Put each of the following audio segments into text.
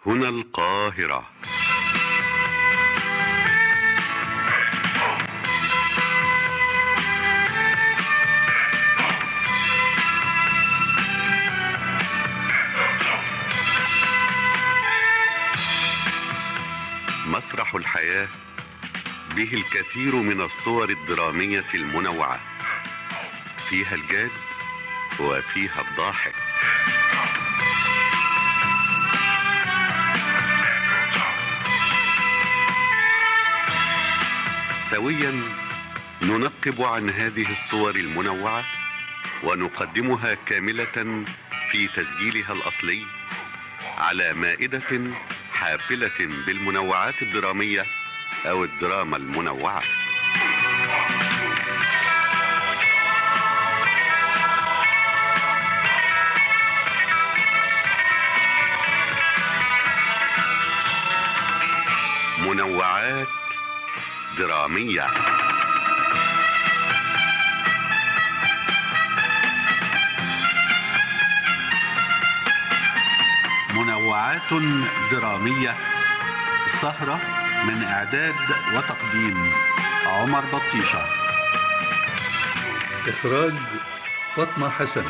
هنا القاهرة مسرح الحياة به الكثير من الصور الدرامية المنوعة فيها الجاد وفيها الضاحك سويا ننقب عن هذه الصور المنوعة ونقدمها كاملة في تسجيلها الأصلي على مائدة حافلة بالمنوعات الدرامية أو الدراما المنوعة منوعات درامية منوعات درامية سهرة من إعداد وتقديم عمر بطيشة إخراج فاطمة حسن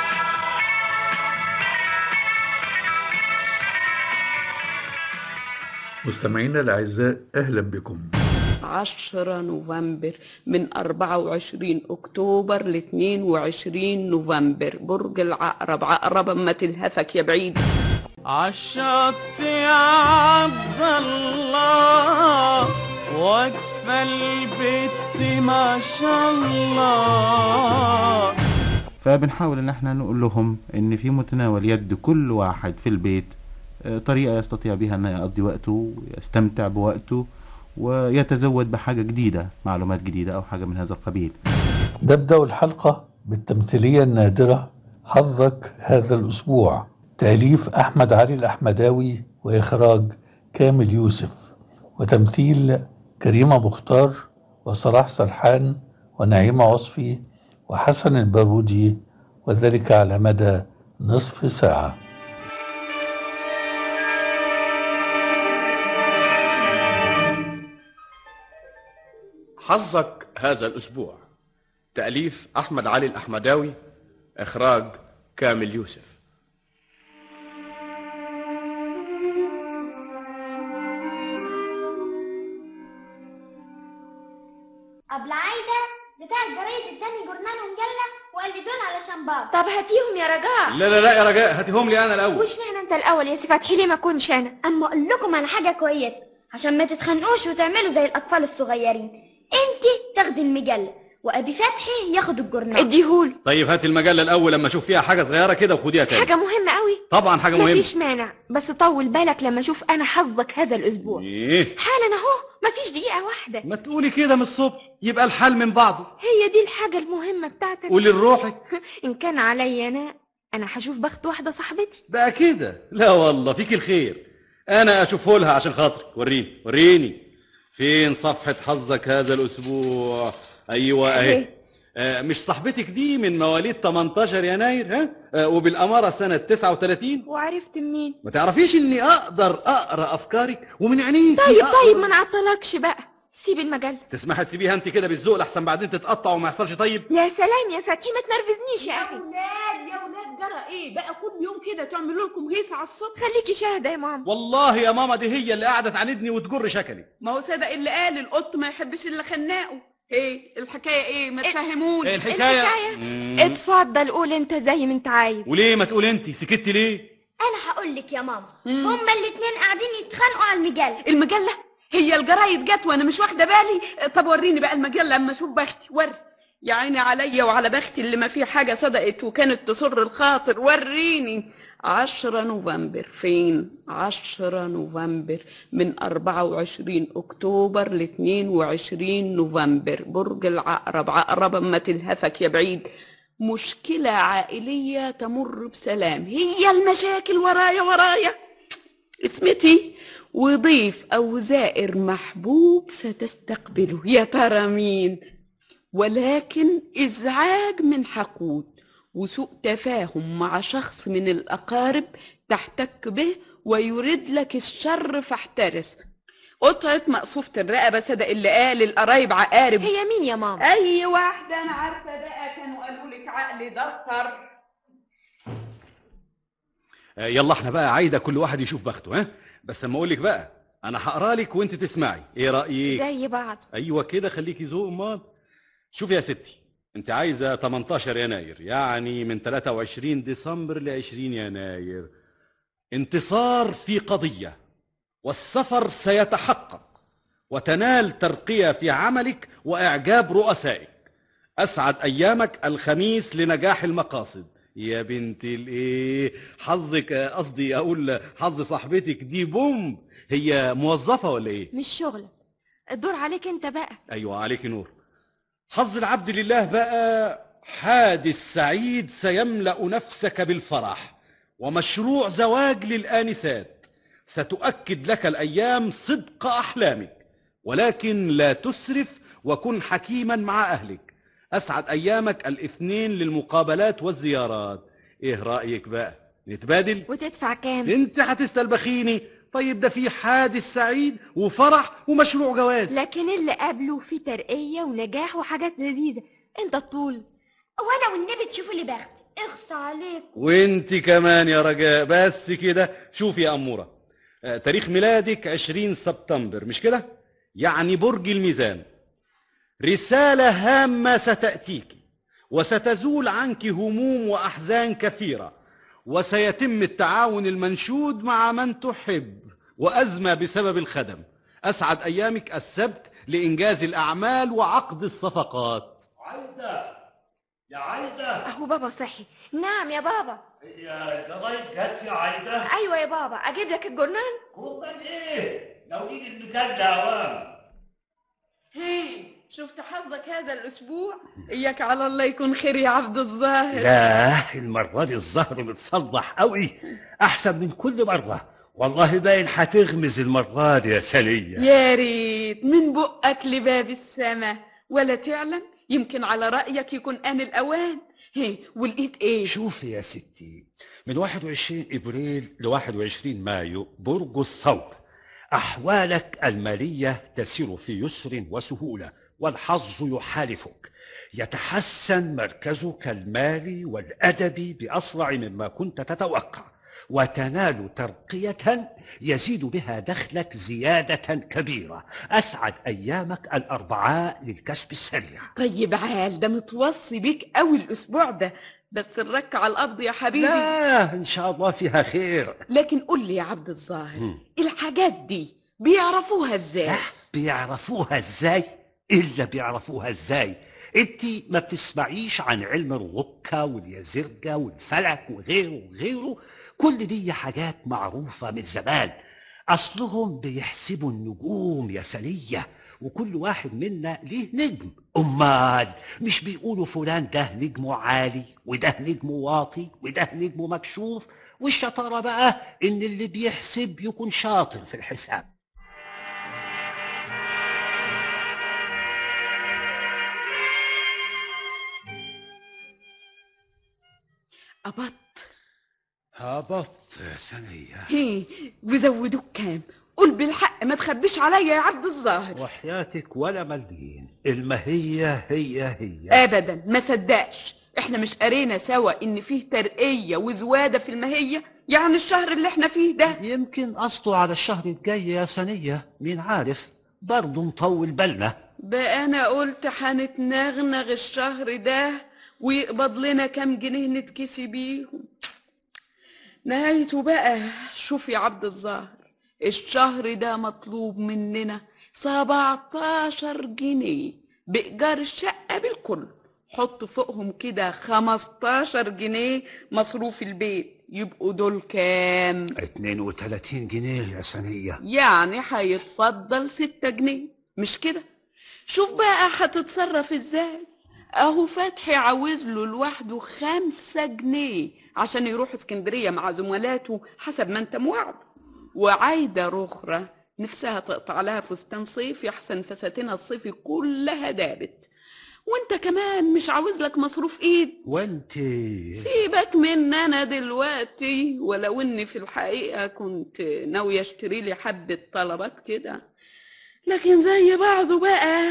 مستمعينا الأعزاء أهلا بكم 10 نوفمبر من 24 أكتوبر ل 22 نوفمبر برج العقرب عقرب أما تلهفك يا بعيد عالشط يا عبد الله واقفة البت ما شاء الله فبنحاول ان احنا نقول لهم ان في متناول يد كل واحد في البيت آه، طريقة يستطيع بها ان يقضي وقته ويستمتع بوقته ويتزود بحاجة جديدة معلومات جديدة او حاجة من هذا القبيل نبدأ الحلقة بالتمثيلية النادرة حظك هذا الأسبوع تأليف أحمد علي الأحمداوي وإخراج كامل يوسف وتمثيل كريمة مختار وصلاح سرحان ونعيمة وصفي وحسن البارودي وذلك على مدى نصف ساعة حظك هذا الأسبوع تأليف أحمد علي الأحمداوي إخراج كامل يوسف أبلة عايدة بتاع الجرايد اداني جورنال ومجلة وقال لي دول علشان بابا طب هاتيهم يا رجاء لا لا لا يا رجاء هاتيهم لي أنا الأول وش معنى انت الاول يا سي فتحي ليه ما اكونش انا أما أقول لكم على حاجة كويسة عشان ما تتخانقوش وتعملوا زي الأطفال الصغيرين انت تاخدي المجلة وأبي فتحي ياخد الجورنال اديهوله طيب هات المجلة الأول لما أشوف فيها حاجة صغيرة كده وخديها تاني حاجة مهمة قوي طبعا حاجة مهمة مفيش مانع بس طول بالك لما اشوف انا حظك هذا الاسبوع إيه حالا اهو مفيش دقيقة واحدة ما تقولي كده من الصبح يبقى الحال من بعضه هي دي الحاجة المهمة بتاعتك قولي لروحك ان كان عليا انا انا هشوف بخت واحدة صاحبتي بقى كده لا والله فيك الخير أنا أشوفه لها عشان خاطرك وريني وريني فين صفحة حظك هذا الأسبوع أيوة أهي أهي. آه، مش صاحبتك دي من مواليد 18 يناير ها آه، وبالأمارة سنة 39 وعرفت منين ما تعرفيش اني اقدر اقرا افكارك ومن عينيك طيب طيب ما نعطلكش بقى سيب المجلة تسمحي تسيبيها انت كده بالذوق لحسن بعدين تتقطع وما يحصلش طيب يا سلام يا فتحي ما تنرفزنيش يا اخي ولاد يا ولاد جرى ايه بقى كل يوم كده تعملوا لكم هيصة على الصبح خليكي شاهدة يا ماما والله يا ماما دي هي اللي قاعده تعاندني وتجر شكلي ما هو صدق اللي قال القط ما يحبش الا خناقه ايه الحكاية ايه ما إيه- تفهموني ايه الحكايه الحكاية؟ مم. اتفضل قول انت زي ما انت عايز وليه ما تقول انت سكتي ليه أنا هقول لك يا ماما هما الاتنين قاعدين يتخانقوا على المجلة المجلة هي الجرايد جت وانا مش واخدة بالي طب وريني بقى المجلة اما اشوف بختي وري يا عيني عليا وعلى بختي اللي ما فيه حاجة صدقت وكانت تسر الخاطر وريني عشرة نوفمبر فين عشرة نوفمبر من أربعة وعشرين أكتوبر لاتنين وعشرين نوفمبر برج العقرب عقرب أما تلهفك يا بعيد مشكلة عائلية تمر بسلام هي المشاكل ورايا ورايا اسمتي وضيف أو زائر محبوب ستستقبله يا ترى مين ولكن إزعاج من حقود وسوء تفاهم مع شخص من الأقارب تحتك به ويريد لك الشر فاحترس قطعة مقصوفة الرقبة صدق اللي قال القرايب عقارب هي مين يا ماما أي واحدة أنا عارفة بقى كانوا قالوا لك عقل دفتر آه، يلا احنا بقى عايده كل واحد يشوف بخته ها بس اما اقول لك بقى انا هقرا لك وانت تسمعي ايه رايك زي بعض ايوه كده خليكي ذوق امال شوفي يا ستي انت عايزه 18 يناير يعني من 23 ديسمبر ل 20 يناير انتصار في قضيه والسفر سيتحقق وتنال ترقيه في عملك واعجاب رؤسائك اسعد ايامك الخميس لنجاح المقاصد يا بنت الايه حظك آه، قصدي اقول حظ صاحبتك دي بوم هي موظفه ولا ايه مش شغلك الدور عليك انت بقى ايوه عليك نور حظ العبد لله بقى حادث سعيد سيملا نفسك بالفرح ومشروع زواج للانسات ستؤكد لك الايام صدق احلامك ولكن لا تسرف وكن حكيما مع اهلك اسعد ايامك الاثنين للمقابلات والزيارات ايه رايك بقى نتبادل وتدفع كام انت هتستلبخيني طيب ده في حادث سعيد وفرح ومشروع جواز لكن اللي قبله فيه ترقية ونجاح وحاجات لذيذة انت الطول وانا والنبي تشوفوا لي بختي اخصى عليك وانت كمان يا رجاء بس كده شوف يا أمورة آه، تاريخ ميلادك 20 سبتمبر مش كده يعني برج الميزان رسالة هامة ستأتيك وستزول عنك هموم وأحزان كثيرة وسيتم التعاون المنشود مع من تحب وأزمة بسبب الخدم أسعد أيامك السبت لإنجاز الأعمال وعقد الصفقات عايدة يا عايدة اهو بابا صحي نعم يا بابا يا جرايد جت يا عايدة ايوه يا بابا اجيب لك الجرنان كوباية ايه لو نيجي المجلة اوام هي شفت حظك هذا الأسبوع إياك على الله يكون خير يا عبد الظاهر لا المرة دي الظهر متصلح قوي احسن من كل مرة والله باين هتغمز المرة دي يا سلية يا ريت من بقك لباب السماء ولا تعلم يمكن على رأيك يكون آن الأوان هي ولقيت إيه شوفي يا ستي من 21 ابريل ل 21 مايو برج الثور احوالك الماليه تسير في يسر وسهوله والحظ يحالفك يتحسن مركزك المالي والادبي باسرع مما كنت تتوقع وتنال ترقيه يزيد بها دخلك زياده كبيره اسعد ايامك الاربعاء للكسب السريع طيب عال ده متوصي بيك قوي الأسبوع ده بس الرك على القبض يا حبيبي لا ان شاء الله فيها خير لكن قول لي يا عبد الظاهر مم. الحاجات دي بيعرفوها ازاي لا بيعرفوها ازاي الا بيعرفوها ازاي انت ما بتسمعيش عن علم الركة واليزرجة والفلك وغيره وغيره كل دي حاجات معروفة من زمان اصلهم بيحسبوا النجوم يا سنية وكل واحد منا ليه نجم امال مش بيقولوا فلان ده نجمه عالي وده نجمه واطي وده نجمه مكشوف والشطارة بقى ان اللي بيحسب يكون شاطر في الحساب قبضت هبط يا سنية هي وزودوك كام قول بالحق ما تخبيش عليا يا عبد الظاهر وحياتك ولا مليين المهية هي هي ابدا ما صدقش احنا مش قرينا سوا ان فيه ترقية وزوادة في المهية يعني الشهر اللي احنا فيه ده يمكن قصده على الشهر الجاي يا سنية مين عارف برضه نطول بالنا بقى انا قلت هنتنغنغ الشهر ده ويقبض لنا كام جنيه نتكسي بيهم نهايته بقى شوف يا عبد الظاهر الشهر ده مطلوب مننا سبعتاشر جنيه بإيجار الشقة بالكل حط فوقهم كده خمستاشر جنيه مصروف البيت يبقوا دول كام 32 جنيه يا سنية يعني هيتفضل ستة جنيه مش كده شوف بقى هتتصرف ازاي اهو فتحي عاوز له لوحده خمسة جنيه عشان يروح اسكندرية مع زملاته حسب ما انت موعد وعايدة رخرة نفسها تقطع لها فستان صيفي احسن فساتينها الصيفي كلها دابت وانت كمان مش عاوز لك مصروف ايد وانت سيبك من انا دلوقتي ولو اني في الحقيقة كنت ناوية اشتري لي حبة طلبات كده لكن زي بعضه بقى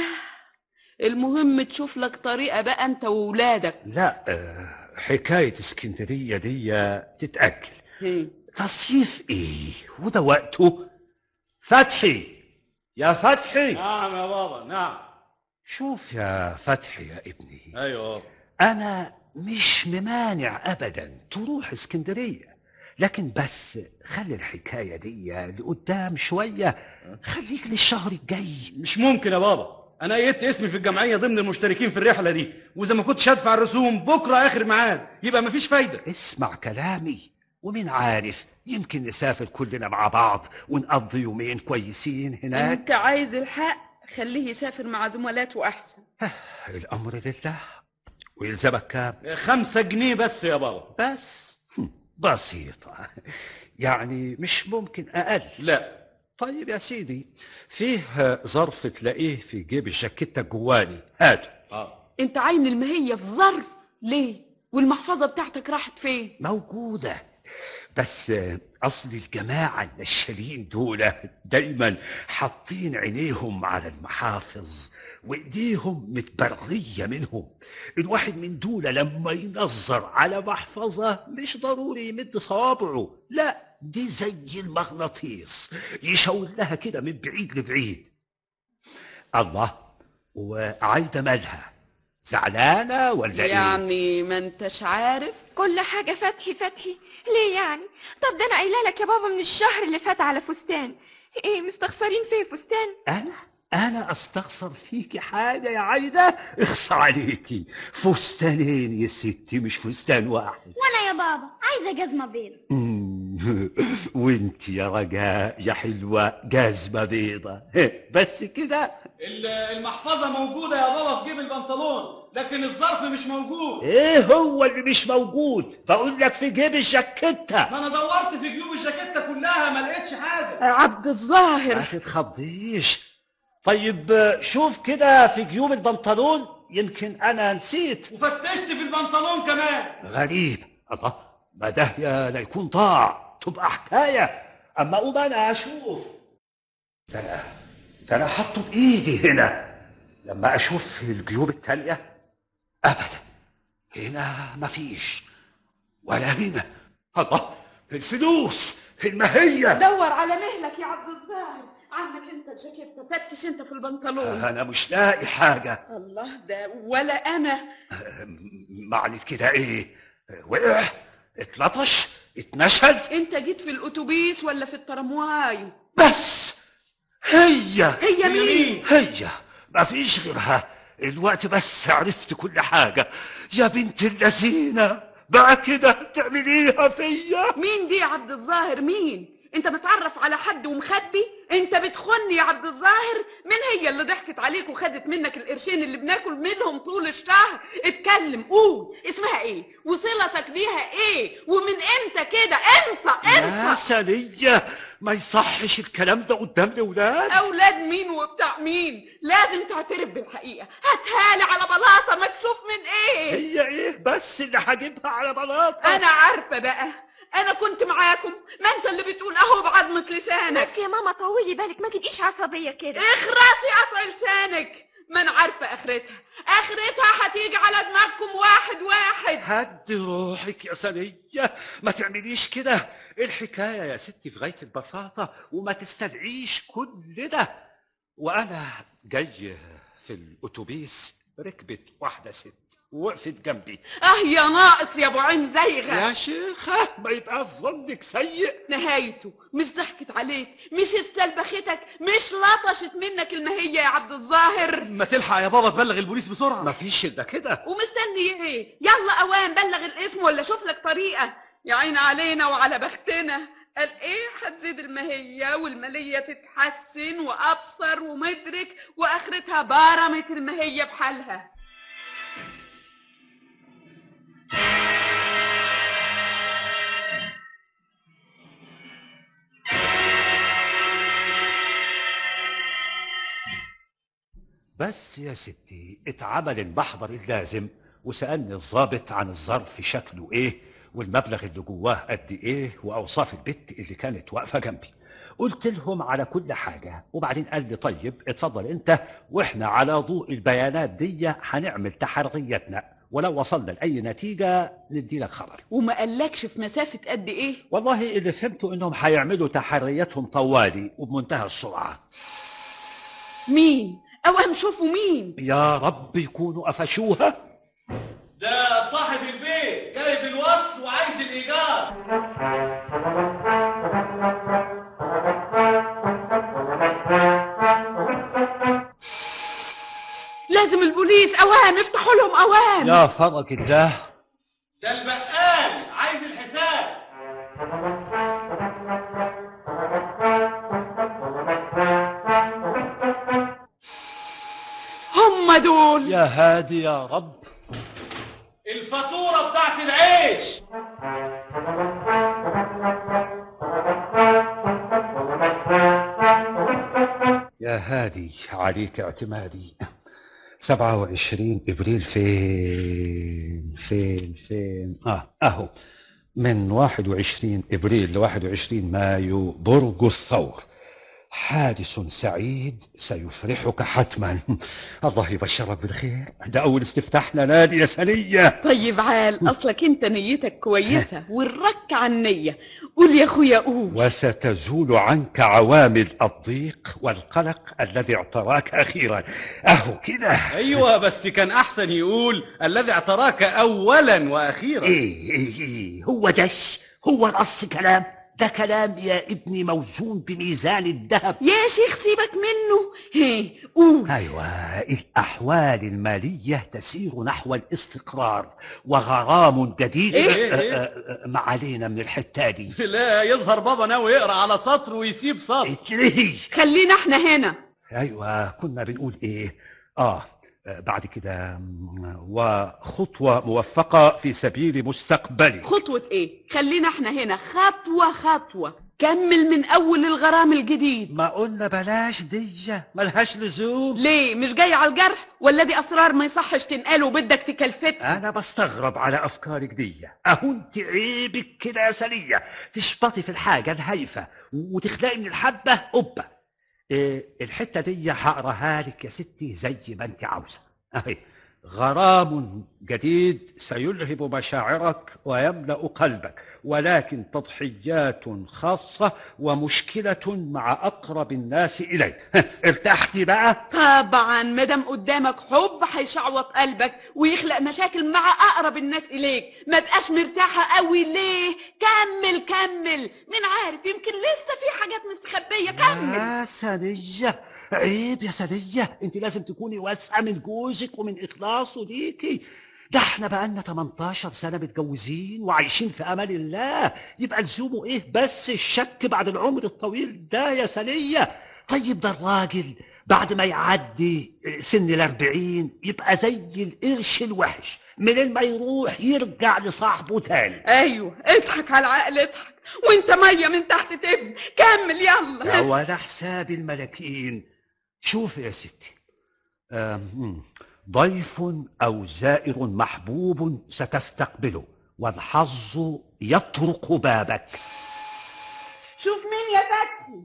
المهم تشوف لك طريقة بقى انت وولادك لا آه، حكاية اسكندرية دي تتأجل هم. تصيف ايه وده وقته فتحي يا فتحي نعم يا بابا نعم شوف يا فتحي يا ابني ايوه بابا انا مش ممانع ابدا تروح اسكندريه لكن بس خلي الحكايه دي لقدام شويه خليك للشهر الجاي مش ممكن يا بابا انا قيدت اسمي في الجمعيه ضمن المشتركين في الرحله دي واذا ما كنتش هدفع الرسوم بكره اخر ميعاد يبقى مفيش فايده اسمع كلامي ومين عارف يمكن نسافر كلنا مع بعض ونقضي يومين كويسين هناك انت عايز الحق خليه يسافر مع زملاته احسن الامر لله ويلزمك كام خمسة جنيه بس يا بابا بس هم، بسيطه يعني مش ممكن اقل لا طيب يا سيدي فيه ظرف تلاقيه في جيب الجاكيتة جواني هاته اه انت عين المهية في ظرف ليه والمحفظة بتاعتك راحت فين موجودة بس قصدي الجماعة النشالين دول دايما حاطين عينيهم على المحافظ وايديهم متبرية منهم الواحد من دول لما ينظر على محفظة مش ضروري يمد صوابعه لا دي زي المغناطيس يشاور لها كده من بعيد لبعيد الله وعايدة مالها زعلانة ولا ايه؟ يعني ما انتش عارف كل حاجة فتحي فتحي ليه يعني طب ده انا قايله لك يا بابا من الشهر اللي فات على فستان ايه مستخسرين فيه فستان أنا أنا أستخسر فيكي حاجة يا عايدة اخص عليكي فستانين يا ستي مش فستان واحد وانا يا بابا عايزه جزمه بيض مم. وانت يا رجاء يا حلوة جزمة بيضة بس كده ال- المحفظه موجوده يا بابا في جيب البنطلون لكن الظرف مش موجود ايه هو اللي مش موجود بقول لك في جيب الجاكيتة ما انا دورت في جيوب الجاكيته كلها ما لقيتش حاجه عبد الظاهر ما تتخضيش طيب شوف كده في جيوب البنطلون يمكن انا نسيت وفتشت في البنطلون كمان غريب الله ما ده يا لا يكون ضاع تبقى حكاية أما أقوم أنا أشوف ده أنا ده أنا حاطه بإيدي هنا لما أشوف في الجيوب التانية أبدا هنا مفيش ولا هنا الله الفلوس المهية دور على مهلك يا عبد الظاهر عنك انت الجاكيتة فتش انت في البنطلون أنا مش لاقي حاجة الله ده ولا انا معنى كده إيه وقع اتلطش اتنشل انت جيت في الاتوبيس ولا في الترامواي بس هي هي مين هي مفيش غيرها الوقت بس عرفت كل حاجة يا بنت اللذينة بقى كده تعمليها فيا مين دي يا عبد الظاهر مين انت متعرف على حد ومخبي انت بتخني يا عبد الظاهر مين هي اللي ضحكت عليك وخدت منك القرشين اللي بناكل منهم طول الشهر اتكلم قول اسمها ايه وصلتك بيها ايه ومن امتى كده انت يا انت سنية ما يصحش الكلام ده قدام الأولاد اولاد مين وبتاع مين لازم تعترف بالحقيقه هاتهالي على بلاطه مكشوف من ايه هي ايه بس اللي هجيبها على بلاطة انا عارفه بقى انا كنت معاكم ما انت اللي بتقول اهو بعضمة لسانك بس يا ماما طولي بالك ما تبقيش عصبية كده اخرسي قطع لسانك ما انا عارفه اخرتها اخرتها هتيجي على دماغكم واحد واحد هدي روحك يا سنية ما تعمليش كده الحكاية يا ستي في غاية البساطة وما تستدعيش كل ده وأنا جاي في الأتوبيس ركبت واحدة ست وقفت جنبي اه يا ناقص يا ابو عين زيغه يا شيخة ما يبقى ظنك سيء نهايته مش ضحكت عليك مش استلبختك مش لطشت منك المهية يا عبد الظاهر ما تلحق يا بابا تبلغ البوليس بسرعه ما فيش إلا كده ومستني ايه يلا اوان بلغ الاسم ولا شوف لك طريقة يا عين علينا وعلى بختنا قال ايه هتزيد المهية والمالية تتحسن وابصر ومدرك واخرتها برمت المهية بحالها بس يا ستي اتعمل المحضر اللازم وسألني الضابط عن الظرف شكله ايه والمبلغ اللي جواه قد ايه واوصاف البت اللي كانت واقفه جنبي قلت لهم على كل حاجه وبعدين قال لي طيب اتفضل انت واحنا على ضوء البيانات دي هنعمل تحرياتنا ولو وصلنا لاي نتيجه ندي لك خبر وما قالكش في مسافة قد ايه والله اللي فهمته انهم هيعملوا تحرياتهم طوالي وبمنتهى السرعه مين اوام شوفوا مين يا رب يكونوا قفشوها ده صاحب البيت جايب الوصل وعايز الايجار لازم البوليس اوام افتحوا لهم اوام يا فرج الله ده البقال عايز الحساب هم دول يا هادي يا رب الفاتورة بتاعت العيش يا هادي عليك اعتمادي سبعة وعشرين إبريل فين فين فين آه أهو من واحد وعشرين إبريل لواحد وعشرين مايو برج الثور حادث سعيد سيفرحك حتما الله يبشرك بالخير ده أول استفتاح لنادي يا سنية طيب عال اصلك انت نيتك كويسة والرك عن النية قول يا اخويا قول وستزول عنك عوامل الضيق والقلق الذي اعتراك أخيرا أهو كده ايوه بس كان احسن يقول الذي اعتراك اولا واخيرا ايه ايه ايه هو دش هو نص كلام ده كلام يا ابني موزون بميزان الذهب يا شيخ سيبك منه هي قول ايوه الاحوال الماليه تسير نحو الاستقرار وغرام جديد إيه؟ آه، آه، آه، ما علينا من الحته دي لا يظهر بابا ناوي يقرا على سطر ويسيب سطر اتلهي خلينا احنا هنا ايوه كنا بنقول ايه اه آه، بعد كده مم، وخطوه موفقه في سبيل مستقبلي خطوة ايه خلينا احنا هنا خطوة خطوة كمل من اول الغرام الجديد ما قلنا بلاش دي ملهاش لزوم ليه مش جاي على الجرح ولا دي اسرار ما يصحش تنقال وبدك تكلفتها انا بستغرب على افكارك دي اهو انت عيبك كده يا سلية تشبطي في الحاجة الهايفة وتخلقي من الحبة قبة إيه الحتة دي هقراها لك يا ستي زي ما انت عاوزة اهي غرام جديد سيلهب مشاعرك ويملأ قلبك ولكن تضحيات خاصة ومشكلة مع أقرب الناس إليك ارتحتي بقى؟ طبعا مادام قدامك حب هيشعوط قلبك ويخلق مشاكل مع اقرب الناس اليك ما بقاش مرتاحه قوي ليه كمل كمل مين عارف يمكن لسه في حاجات مستخبيه كمل يا سنية عيب يا سنية انت لازم تكوني واسعة من جوزك ومن اخلاصه ليكي ده احنا بقالنا 18 سنة متجوزين وعايشين في امان الله يبقى لزومه ايه بس الشك بعد العمر الطويل ده يا سنية طيب ده الراجل بعد ما يعدي سن الأربعين يبقى زي القرش الوحش منين ما يروح يرجع لصاحبه تاني ايوه اضحك على العقل اضحك وانت ميه من تحت تبني كمل يا يلا ولا حساب الملاكين شوف يا ستي آم، ضيف أو زائر محبوب ستستقبله والحظ يطرق بابك شوف مين يا فتحي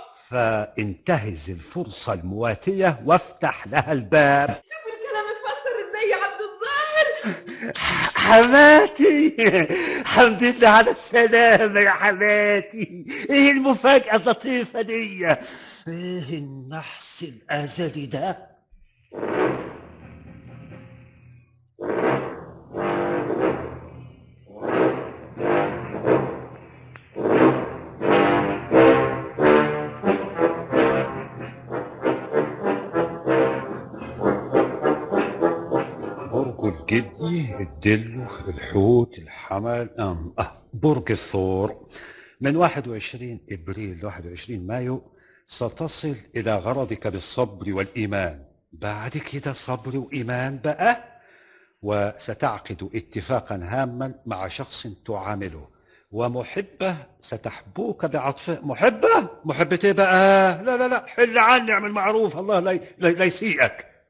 فانتهز الفرصة المواتية وافتح لها الباب شوف الكلام اتفسر ازاي يا عبد الظاهر حماتي الحمد لله على السلامة يا حماتي ايه المفاجأة اللطيفة دي ايه النحس الأزلي ده برج الجدي الدلو الحوت الحمل أم أه برج الثور من 21 إبريل ل 21 مايو ستصل إلى غرضك بالصبر والإيمان بعد كده صبر وإيمان بقى وستعقد اتفاقا هاما مع شخص تعامله ومحبة ستحبوك بعطفه محبة محبة ايه بقى لا لا لا حل عني اعمل معروف الله لا, لا, لا يسيئك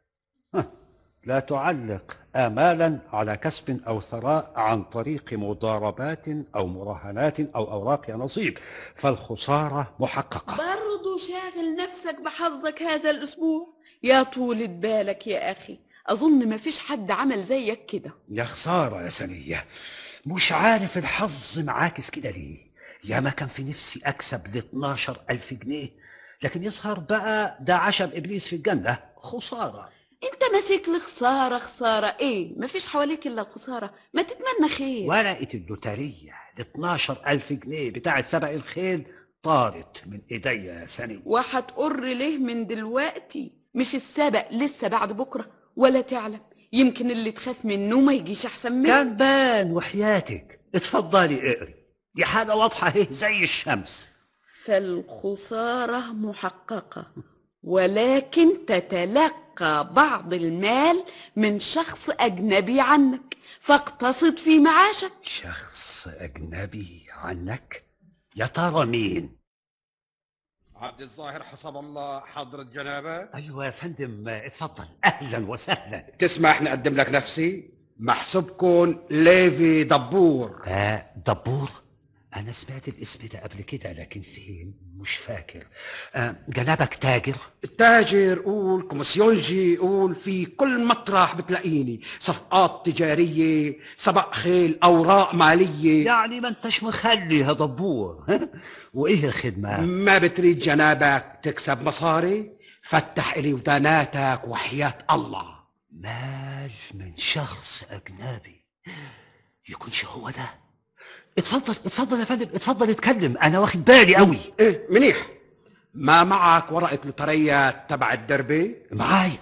لا تعلق آمالا على كسب أو ثراء عن طريق مضاربات أو مراهنات أو أوراق نصيب فالخسارة محققة برضو شاغل نفسك بحظك هذا الأسبوع يا طولة بالك يا أخي أظن مفيش حد عمل زيك كده يا خسارة يا سنية مش عارف الحظ معاكس كده ليه يا ما كان في نفسي أكسب ل 12 ألف جنيه لكن يظهر بقى ده عشم إبليس في الجنة خسارة انت ماسك لي خسارة خسارة ايه مفيش حواليك الا الخسارة ما تتمنى خير ورقة اللوترية ال 12 ألف جنيه بتاعت سبق الخيل طارت من إيديا يا سنية وهتقر ليه من دلوقتي مش السبق لسه بعد بكرة ولا تعلم يمكن اللي تخاف منه ما يجيش احسن منه كان بان وحياتك اتفضلي اقري دي حاجة واضحة اهي زي الشمس فالخسارة محققة ولكن تتلقى بعض المال من شخص أجنبي عنك فاقتصد في معاشك شخص أجنبي عنك يا ترى مين عبد الظاهر حسب الله حضرة جنابك أيوة يا فندم اتفضل أهلا وسهلا تسمح نقدم لك نفسي محسوبكم ليفي دبور آه دبور أنا سمعت الاسم ده قبل كده لكن فين مش فاكر آه جنابك تاجر تاجر قول كوميسيونجي قول في كل مطرح بتلاقيني صفقات تجارية سبق خيل أوراق مالية يعني ما انتش مخلي يا دبور ها؟ وإيه الخدمة ما بتريد جنابك تكسب مصاري فتح إلي وداناتك وحياة الله مال من شخص أجنبي يكونش هو ده اتفضل اتفضل يا فندم اتفضل اتكلم انا واخد بالي قوي ايه منيح ما معك ورقة لوترية تبع الدربي معايا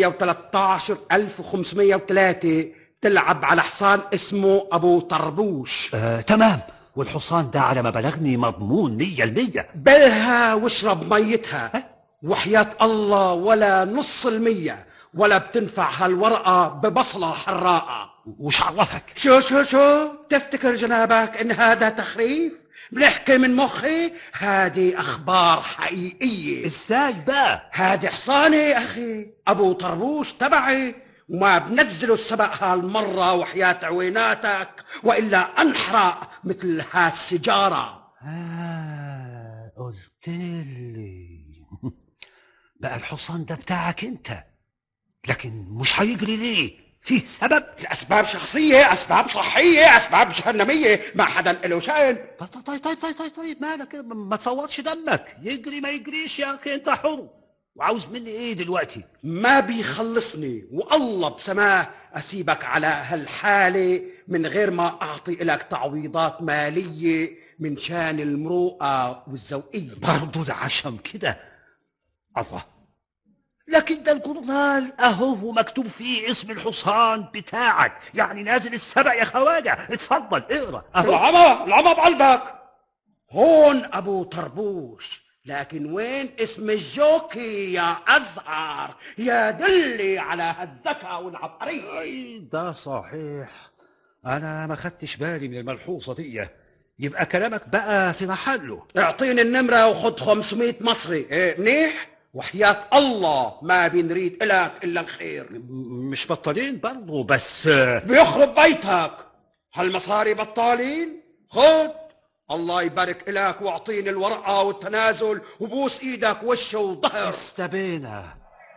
113503 تلعب على حصان اسمه ابو طربوش آه، تمام والحصان ده على ما بلغني مضمون مية المية بلها واشرب ميتها وحياة الله ولا نص المية ولا بتنفع هالورقة ببصلة حراقة وش عرفك شو شو شو تفتكر جنابك ان هذا تخريف بنحكي من مخي هذه اخبار حقيقية ازاي بقى هذه حصاني اخي ابو طربوش تبعي وما بنزلوا السبق هالمرة وحياة عويناتك وإلا أنحرق مثل هالسجارة آه قلت لي بقى الحصان ده بتاعك انت لكن مش هيجري ليه فيه سبب الأسباب شخصية أسباب صحية أسباب جهنمية ما حدا له شأن طيب طيب طيب طيب طيب, طيب مالك ما- ما تفوتش دمك يجري ما يجريش يا اخي انت حر وعاوز مني ايه دلوقتي ما بيخلصني والله بسماه أسيبك على هالحالة من غير ما أعطي لك تعويضات مالية من شان المروءة والذوقية برضه ده عشم كده الله لكن ده الجورنال اهو مكتوب فيه اسم الحصان بتاعك يعني نازل السبق يا خواجه اتفضل اقرا اهو العمى العمى بقلبك هون أبو طربوش لكن وين اسم الجوكي يا أزهر يا دلي على هالذكاء والعبقرية أي ده صحيح انا ما خدتش بالي من الملحوظه دي يبقى كلامك بقى في محله اعطيني النمرة وخد 500 مصري ايه منيح وحياة الله ما بنريد إلك إلا الخير م- مش بطالين برضه بس بيخرب بيتك هالمصاري بطالين خد الله يبارك إلك واعطيني الورقة والتنازل وبوس ايدك وشه وظهر استبينا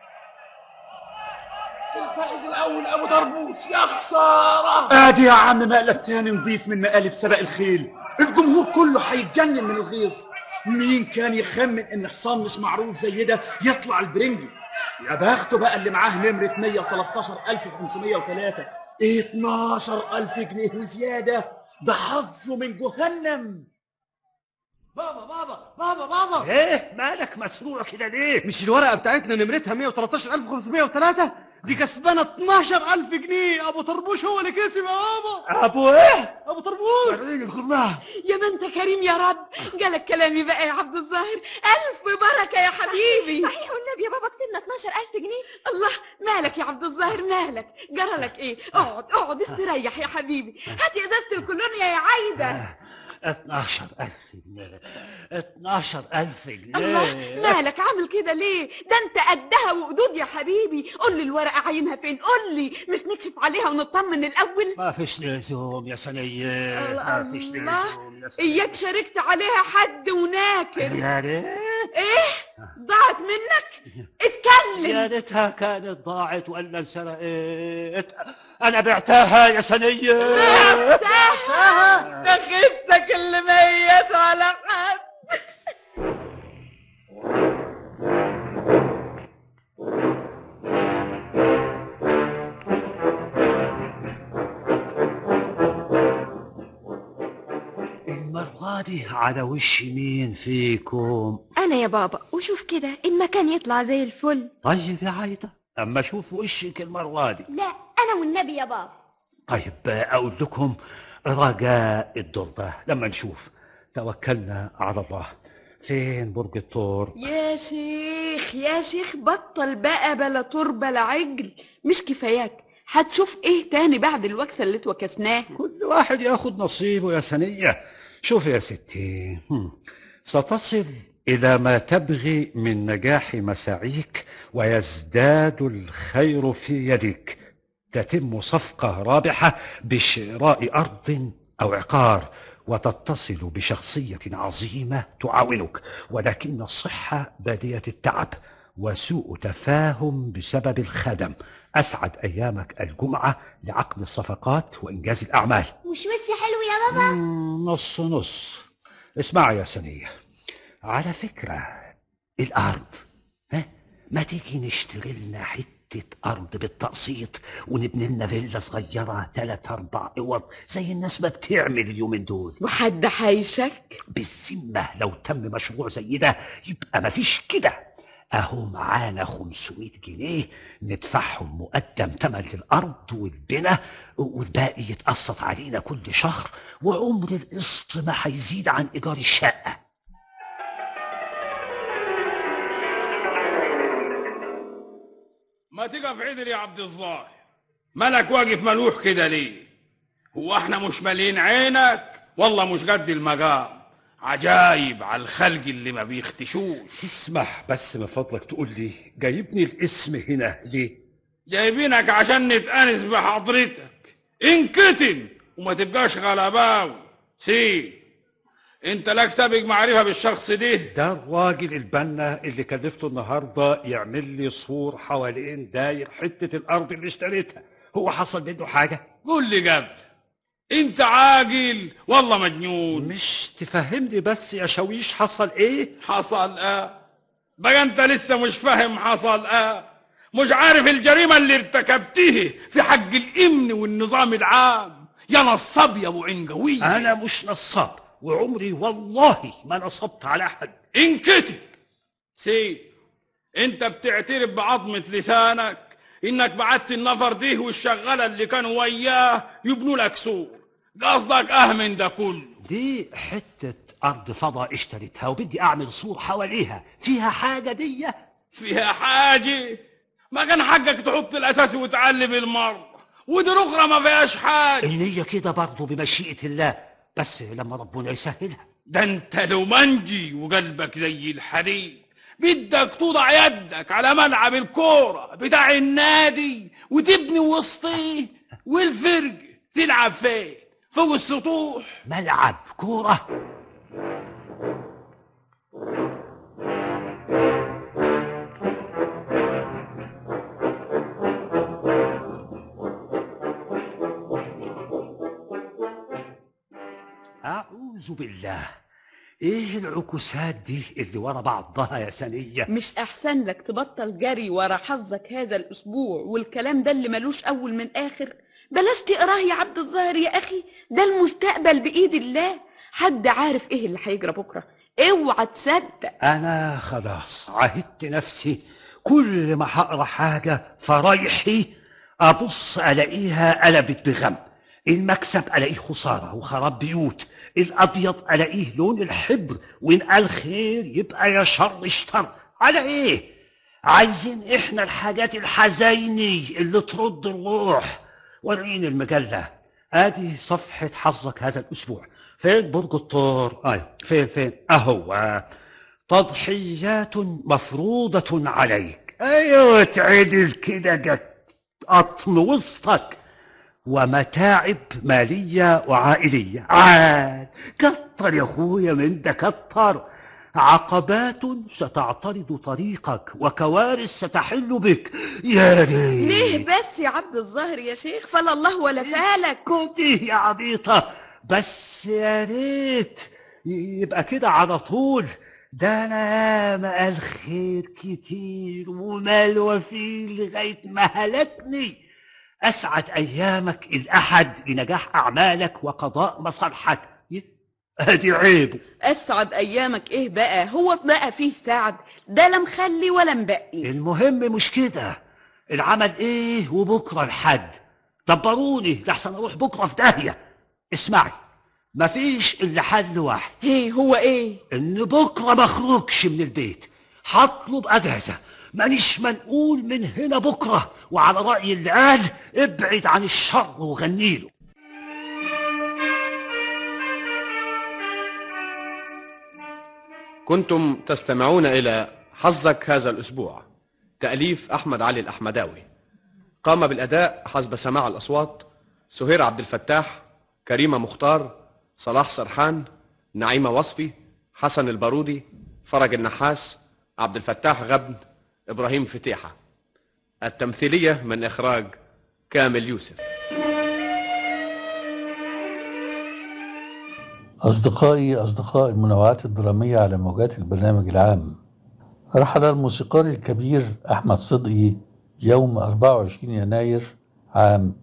الفائز الاول ابو طربوش يا خساره ادي يا عم مقلب تاني نضيف من مقالب سبق الخيل الجمهور كله هيتجنن من الغيظ مين كان يخمن ان حصان مش معروف زي ده يطلع البرنجي يا بخته بقى اللي معاه نمرة 113503 12000 جنيه وزيادة ده حظه من جهنم بابا بابا بابا بابا ايه مالك مسروع كده ليه مش الورقه بتاعتنا نمرتها 113503 دي كسبانه 12000 جنيه ابو طربوش هو اللي كسب يا بابا ابو ايه ابو طربوش وريني الجورنال يا ما انت كريم يا رب جالك كلامي بقى يا عبد الظاهر ألف بركة يا حبيبي صحيح والنبي يا بابا كسبنا 12000 جنيه الله مالك يا عبد الظاهر مالك جرى لك ايه اقعد اقعد استريح يا حبيبي هاتي ازازة الكولونيا يا عايدة 12 ألف جنيه 12 ألف جنيه الله مالك عامل كده ليه ده انت قدها وقدود يا حبيبي قول لي الورقه عينها فين قول لي مش نكشف عليها ونطمن الاول ما فيش لزوم يا سنية ما فيش الله لزوم يا سنية اياك شاركت عليها حد وناكر يا ريت ايه ضاعت منك اتكلم يا ريتها كانت ضاعت ولا انسرقت انا بعتها يا سنية بعتها ده خيبتك اللي ما هياش على حد المرة دي على وش مين فيكم انا يا بابا وشوف كده المكان يطلع زي الفل طيب يا عايدة اما اشوف وشك المرة دي لا انا والنبي يا بابا طيب اقول لكم رجاء الدربة لما نشوف توكلنا على الله فين برج الثور يا شيخ يا شيخ بطل بقى بلا تربة لا عجل مش كفاياك هتشوف ايه تاني بعد الوكسة اللي اتوكسناها كل واحد ياخد نصيبه يا سنية شوف يا ستي هم، ستصل إلى ما تبغي من نجاح مساعيك ويزداد الخير في يدك تتم صفقة رابحة بشراء أرض أو عقار وتتصل بشخصية عظيمة تعاونك ولكن الصحة بادية التعب وسوء تفاهم بسبب الخدم أسعد أيامك الجمعة لعقد الصفقات وإنجاز الأعمال مش وش حلو يا بابا مم، نص نص اسمع يا سنية على فكرة الأرض ها ما تيجي نشتري لنا حتة أرض بالتقسيط ونبني لنا فيلا صغيرة تلات أربع أوض زي الناس ما بتعمل اليومين دول وحد هيشك بالذمة لو تم مشروع زي ده يبقى مفيش كده أهو معانا 500 جنيه ندفعهم مقدم تمن للأرض والبناء والباقي يتقسط علينا كل شهر وعمر القسط ما هيزيد عن إيجار الشقة ما تقف عدل يا عبد الظاهر مالك واقف ملوح كده ليه هو احنا مش مالين عينك والله مش قد المقام عجايب على الخلق اللي ما بيختشوش تسمح بس من فضلك تقول لي جايبني الاسم هنا ليه جايبينك عشان نتأنس بحضرتك انكتم وما تبقاش غلباوي سي انت لك سابق معرفة بالشخص ده ده الراجل البنا اللي كلفته النهارده يعمل لي سور حوالين داير حته الارض اللي اشتريتها هو حصل منه حاجه قول لي قبل انت عاقل والله مجنون مش تفهمني بس يا شويش حصل ايه حصل اه بقى انت لسه مش فاهم حصل اه مش عارف الجريمة اللي ارتكبتيه في حق الامن والنظام العام يا نصاب يا ابو عين قوية انا مش نصاب وعمري والله ما نصبت على احد انكتب سي انت بتعترف بعظمة لسانك انك بعت النفر دي والشغالة اللي كانوا وياه يبنوا لك سور قصدك اه من ده كله دي حته ارض فضاء اشتريتها وبدي اعمل سور حواليها فيها حاجه دي فيها حاجة ما كان حقك تحط الاساس وتعلم المرة ودي الاخرى ما فيهاش حاجة النية كده برضه بمشيئة الله بس لما ربنا يسهلها ده انت لو منجي وقلبك زي الحديد بدك توضع يدك على ملعب الكورة بتاع النادي وتبني وسطيه والفرق تلعب فين فوق السطوح ملعب كورة أعوذ بالله إيه العكوسات دي اللي ورا بعضها يا سنية مش احسن لك تبطل جري ورا حظك هذا الاسبوع والكلام ده اللي ملوش اول من اخر بلاش تقراه يا عبد الظاهر يا اخي ده المستقبل بايد الله حد عارف ايه اللي هيجرى بكره اوعى تصدق أنا خلاص عهدت نفسي كل ما هقرا حاجة فرايحي أبص ألاقيها قلبت بغم المكسب ألاقيه خسارة وخراب بيوت الأبيض ألاقيه لون الحبر وإن قال خير يبقى يا شر اشتر على إيه؟ عايزين إحنا الحاجات الحزيني اللي ترد الروح وريني المجلة آدي صفحة حظك هذا الأسبوع فين برج الثور ايوه فين فين اهو تضحيات مفروضة عليك ايوه تعدل كده جت قطم وسطك ومتاعب مالية وعائلية عاد كتر يا اخويا من ده كتر عقبات ستعترض طريقك وكوارث ستحل بك يا ريت ليه بس يا عبد الظاهر يا شيخ فلا الله ولا فالك اسكتي يا عبيطة بس يا ريت يبقى كده على طول ده انا ياما الخير كتير ومال وفيل لغاية ما هلكني اسعد ايامك الاحد لنجاح اعمالك وقضاء مصالحك ادي عيبه اسعد ايامك ايه بقى هو بقى فيه سعد ده لا مخلي ولا مبقي المهم مش كده العمل ايه وبكره الحد دبروني لحسن اروح بكره في داهيه اسمعي مفيش الا حل واحد ايه هو ايه ان بكره ما اخرجش من البيت هطلب اجازه مانيش منقول من هنا بكره وعلى راي اللي قال ابعد عن الشر وغنيله كنتم تستمعون إلى حظك هذا الأسبوع تأليف أحمد علي الأحمداوي قام بالأداء حسب سماع الأصوات سهير عبد الفتاح كريمة مختار صلاح سرحان نعيمة وصفي حسن البارودي فرج النحاس عبد الفتاح غبن إبراهيم فتيحة التمثيلية من إخراج كامل يوسف أصدقائي أصدقاء المنوعات الدرامية على موجات البرنامج العام رحل الموسيقار الكبير أحمد صدقي يوم 24 يناير عام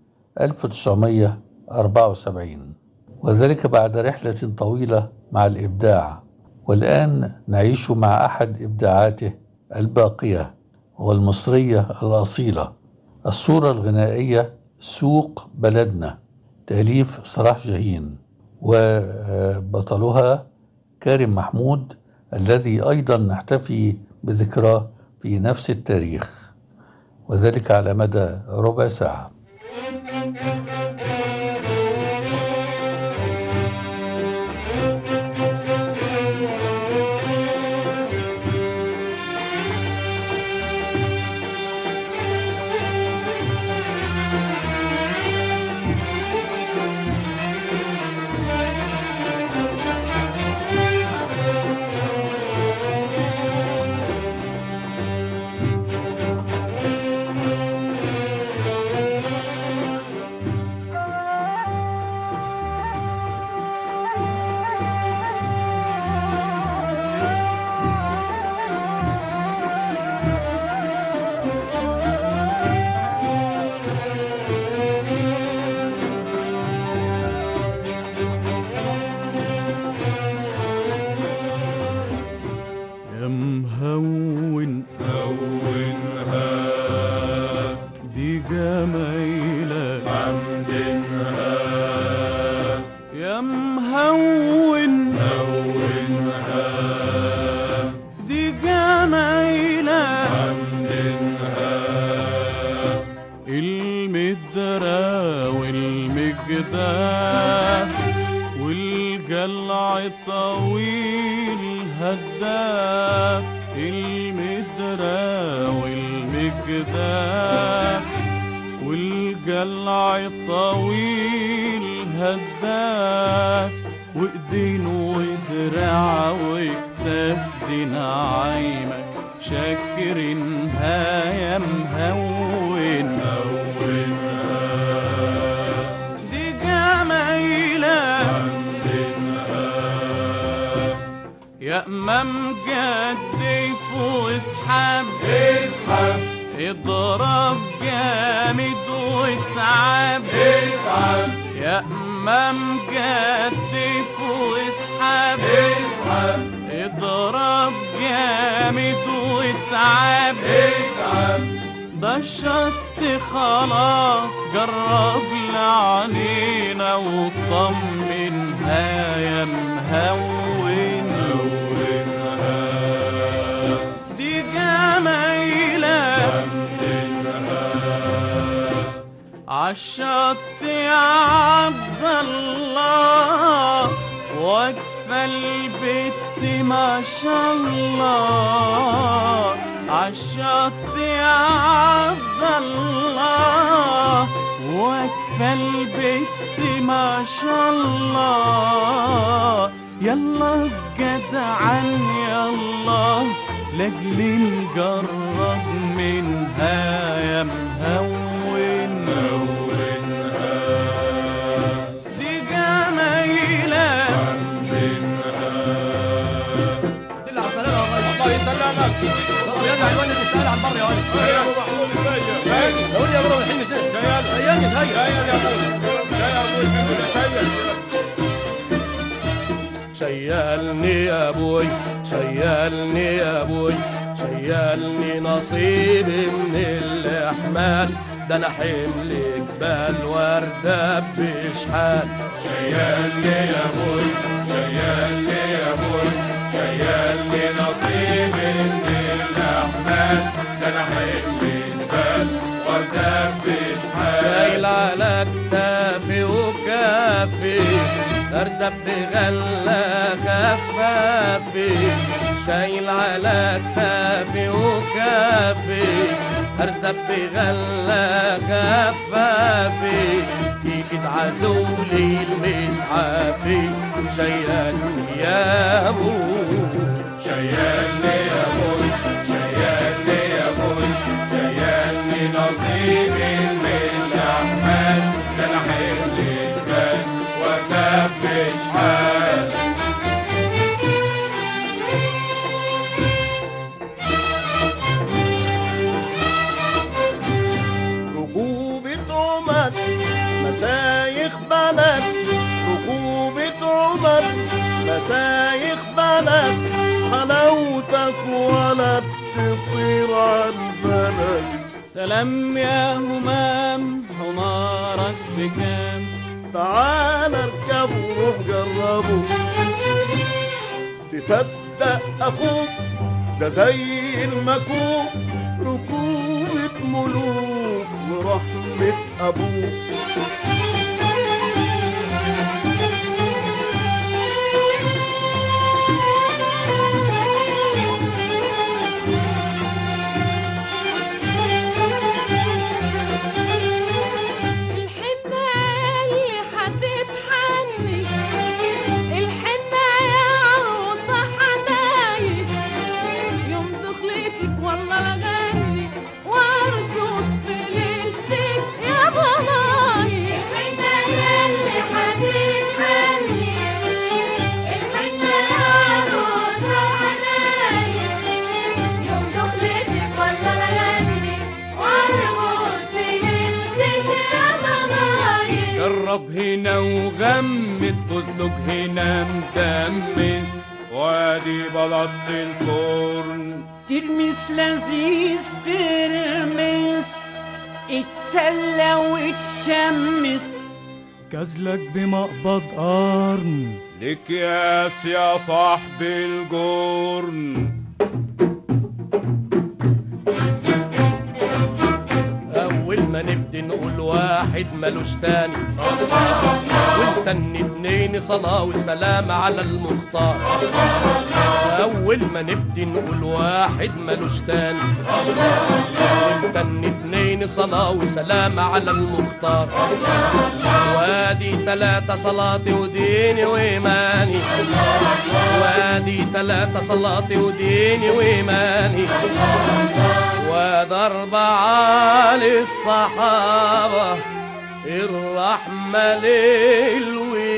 1974 وذلك بعد رحلة طويلة مع الإبداع والآن نعيش مع أحد إبداعاته الباقية والمصرية الأصيلة الصورة الغنائية سوق بلدنا تأليف صلاح جاهين وبطلها كارم محمود الذي أيضا نحتفي بذكراه في نفس التاريخ وذلك على مدى ربع ساعة يا مهون هونها دي جمايلة حمدنها يا مهون هونها دي جمايلة حمدنها المدرى والمجداف والجلع الطويل هداف المدرى والمجداف والجلع الطويل هداف وايدين ودراع وكتاف دي نعيمك شاكرينها يا مهون دي جمايلة يا امام جدف واسحب اسحب اضرب جامد واتعب اتعب يا امام جدف واسحب اسحب اضرب جامد واتعب اتعب ده الشط خلاص جرب لعنينا وطمنها يا مهون دي جمايلة عالشط يا عبد الله شاء الله عالشط عبد الله واكفى البت ما شاء الله يلا جدعا يلا لاجل نجرب منها يا مهون دي جمايلة دل على السلامة الله يسلمك طب يلا يا ولد تسأل عن بره يا ولد يا ابو محمود الفاجر قول يا بابا الحين فين هياني هيا يا شيلني يا ابوي شيلني يا ابوي شيلني نصيبي من الاحمال ده انا حمل جبال وردة بشحال شيلني يا ابوي شيلني يا ابوي شيلني نصيبي من الاحمال ده انا حمل جبال وردبش شايل على كتافي وكافي اردب بغلة خفافي شايل على كتافي وكافي اردب بغلة خفافي يجي عزولي المتعافي شيلني يا ابو شيلني يا ابوي شيلني يا ابوي شيلني نصيبي من الاحمال ده انا حمل جبال وردبش حال ركوبة عمر مشايخ بلد ركوبة عمر مشايخ بلد حلاوتك ولا بتطير عالبلد سلام يا همام حمارك بكام تعال اركب وروح جربه تصدق اخوك ده زي المكوك ركوبة ملوك ورحمة ابوك الحنة اللي هتتحني الحنة يا عروسة حنايل يوم دخلتك والله لغني وارقص في ليلتك يا ضنايل الحنة اللي هتتحني الحنة يا عروسة حنايل يوم دخلتك والله لغني وارقص في ليلتك يا ضنايل جرب هنا وغمس فستق هنا مدمس وادي بلط الفرن ترمس لذيذ ترمس اتسلى وتشمس كازلك بمقبض قرن لك ياس يا صاحب الجرن اول ما نبدي نقول واحد ملوش تاني ونتني اتنين صلاة وسلام على المختار اول ما نبدي نقول واحد ملوش تاني ونتني اتنين صلاة وسلام على المختار وادي تلاتة صلاتي وديني وإيماني وادي تلاتة صلاتي وديني وإيماني وادي أربعة للصحابة الرحمة ليل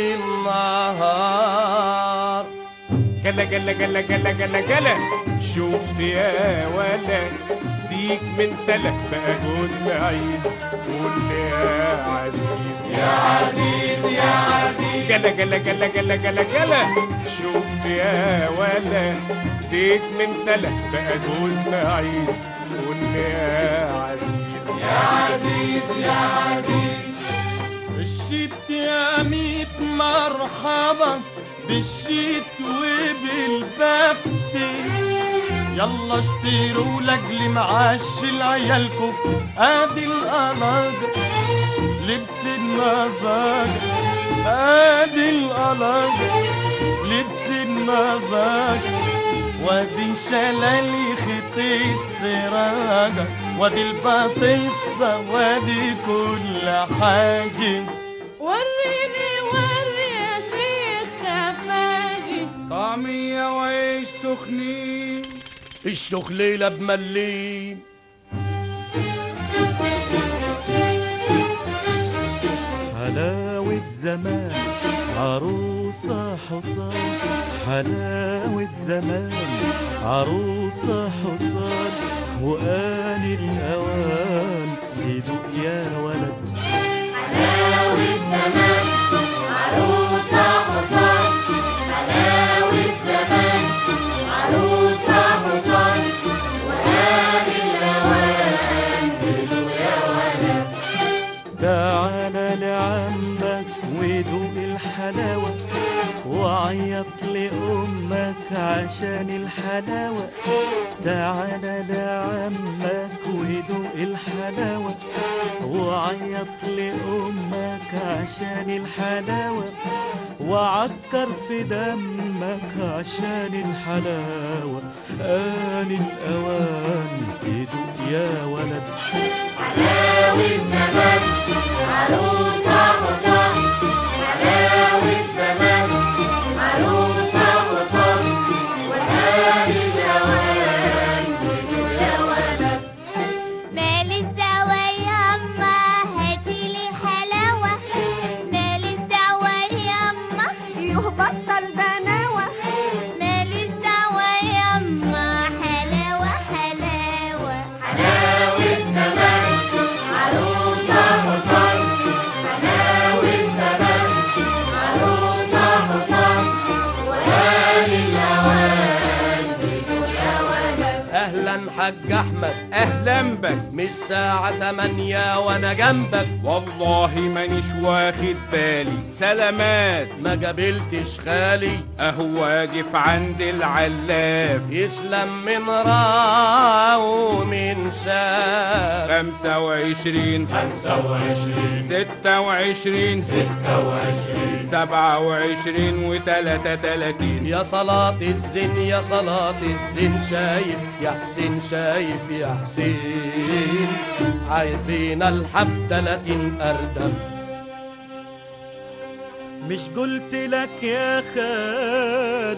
والنهار جلا جلا جلا جلا جلا جلا شوف يا ولا ديك من تلة بقى جوز معيز قول لي يا عزيز يا عزيز يا عزيز جلا جلا جلا جلا جلا جلا شوف يا ولا ديك من تلة بقى جوز معيز قول لي يا عزيز يا عزيز يا عزيز بالشيت يا ميت مرحبا بالشيت وبالبفت يلا اشتروا لاجل معاش العيال كفت ادي القلاجة لبس النزاجة ادي القلاجة لبس النزاجة وادي شلالي خطي السراجة وادي البطيستا وادي كل حاجة وريني وري يا شيخ خفاجي طعمية وعيش سخنين الشخليلة بملين حلاوة زمان عروسة حصان حلاوة زمان عروسة حصان وآن الأوان يدوق يا ولد حلاوة زمان عروسة حصان حلاوة زمان عروسة حصان وآل الأوان دلو يا ولد تعالى لعمك ودوق الحلاوة وعيط لأمك عشان الحلاوة تعالى لعمك ودوق الحلاوة وعيط لأمك عشان الحلاوة وعكر في دمك عشان الحلاوة آن الأوان تدوق يا ولد حلاوة زمان عروسة حصان حلاوة زمان عروسة حصان وآل الأوان دلو يا ولد مال الدعوة ياما هاتيلي حلاوة مال الدعوة ياما يهبطل دناوة مال الدعوة ياما حلاوة حلاوة حلاوة زمان عروسة حصان حلاوة زمان عروسة حصان وآل الأوان دلو يا ولد اهلا حاج احمد اهلا بك مش ساعة تمانية وانا جنبك والله مانيش واخد بالي سلامات ما قابلتش خالي اهو واقف عند العلاف يسلم من راه ومن شاف خمسة وعشرين خمسة وعشرين ستة وعشرين ستة وعشرين سبعة وعشرين وتلاتة تلاتين يا صلاة الزين يا صلاة الزين شايف يا حسين شايف يا حسين عايبين الحب تلاتين أردب مش قلت لك يا خال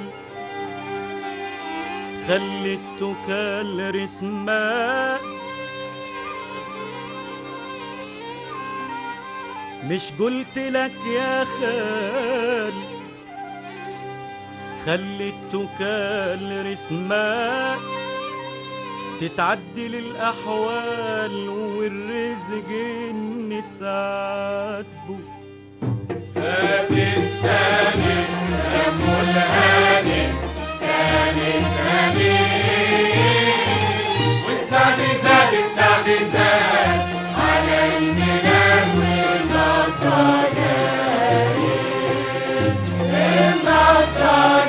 خلي التكال رسمة مش قلت لك يا خال خلي التكال رسمة تتعدل الأحوال والرزق نسعاتبه فاتت سنة أم الهاني كانت هنيه والسعد زاد السعد زاد على الميلاد والنصر جايين النصر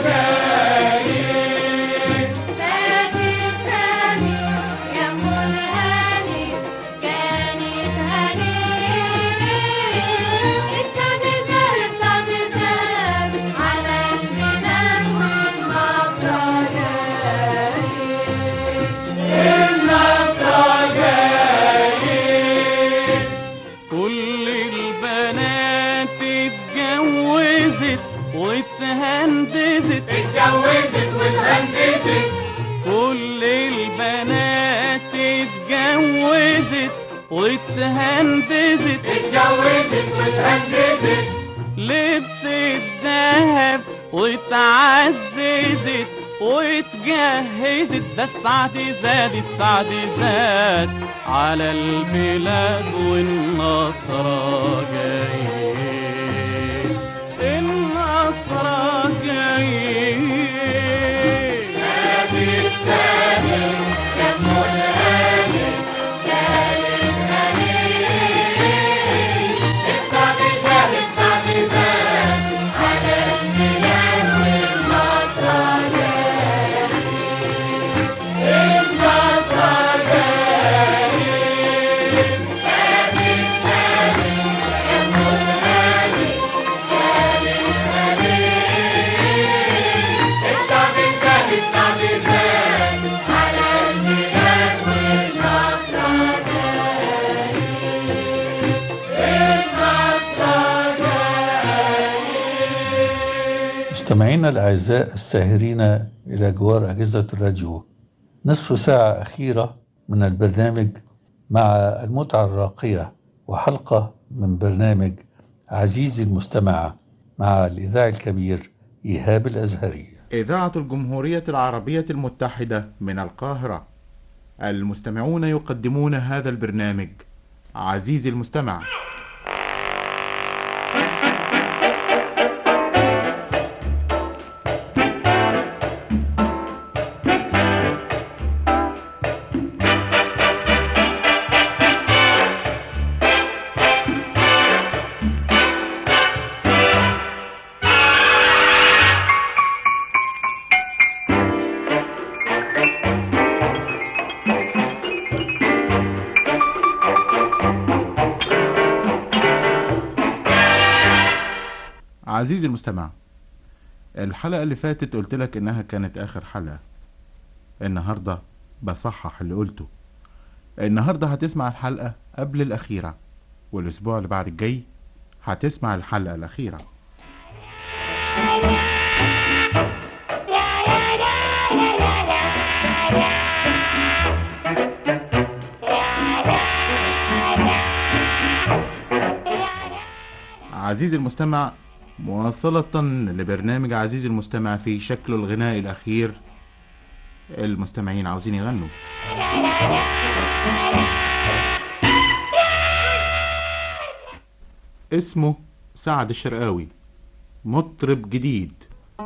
جايين فاتت ثاني يا ام الهاني كانت هنيه السعد زاد السعد زاد على البلاد والنصر جايين النصر جايين كل البنات اتجوزت واتهندزت اتجوزت واتهندزت كل البنات اتجوزت واتهندزت اتجوزت واتهندزت لبست ذهب واتعززت واتجهزت ده السعد زاد السعد زاد على البلاد والنصر جاي النصر جاي زادت زادت يا ام الهاني كانت هنيه السعد زاد السعد زاد على البلاد والنصر جاي النصر جاي زادت زادت يا ام الهاني كانت هنيه مستمعينا الأعزاء الساهرين إلى جوار أجهزة الراديو نصف ساعة أخيرة من البرنامج مع المتعة الراقية وحلقة من برنامج عزيزي المستمع مع الإذاعي الكبير إيهاب الأزهري إذاعة الجمهورية العربية المتحدة من القاهرة المستمعون يقدمون هذا البرنامج عزيزي المستمع عزيزي المستمع الحلقة اللي فاتت قلت لك إنها كانت آخر حلقة النهاردة بصحح اللي قلته النهاردة هتسمع الحلقة قبل الأخيرة والأسبوع اللي بعد الجاي هتسمع الحلقة الأخيرة عزيزي المستمع مواصلة لبرنامج عزيزي المستمع في شكله الغنائي الأخير المستمعين عاوزين يغنوا اسمه سعد الشرقاوي مطرب جديد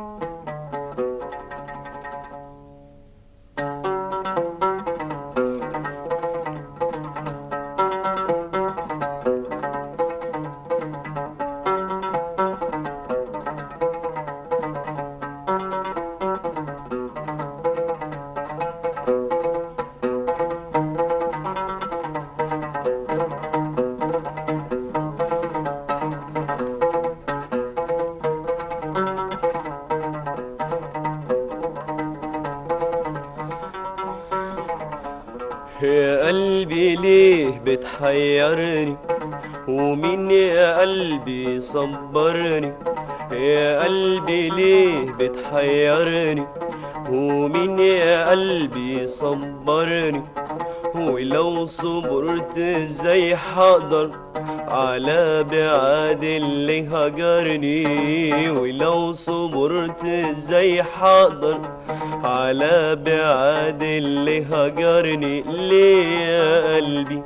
يا قلبي ليه بتحيرني ومين يا قلبي صبرني يا قلبي ليه بتحيرني ومين يا قلبي صبرني ولو صبرت ازاي حقدر على بعاد اللي هجرني ولو صبرت ازاي حقدر على بعاد اللي هجرني ليه يا قلبي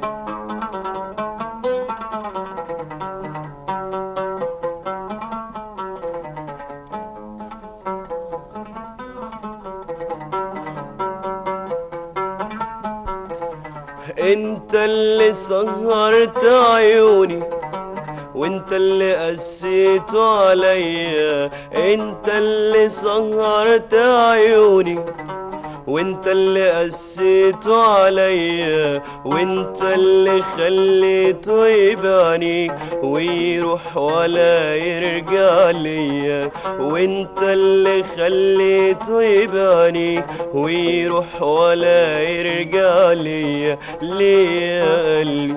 انت اللي سهرت عيوني وانت اللي قسيت عليا انت اللي سهرت عيوني وانت اللي قسيت عليا وانت اللي خليته يباني ويروح ولا يرجع ليا وانت اللي خليته يباني ويروح ولا يرجع ليا ليه يا قلبي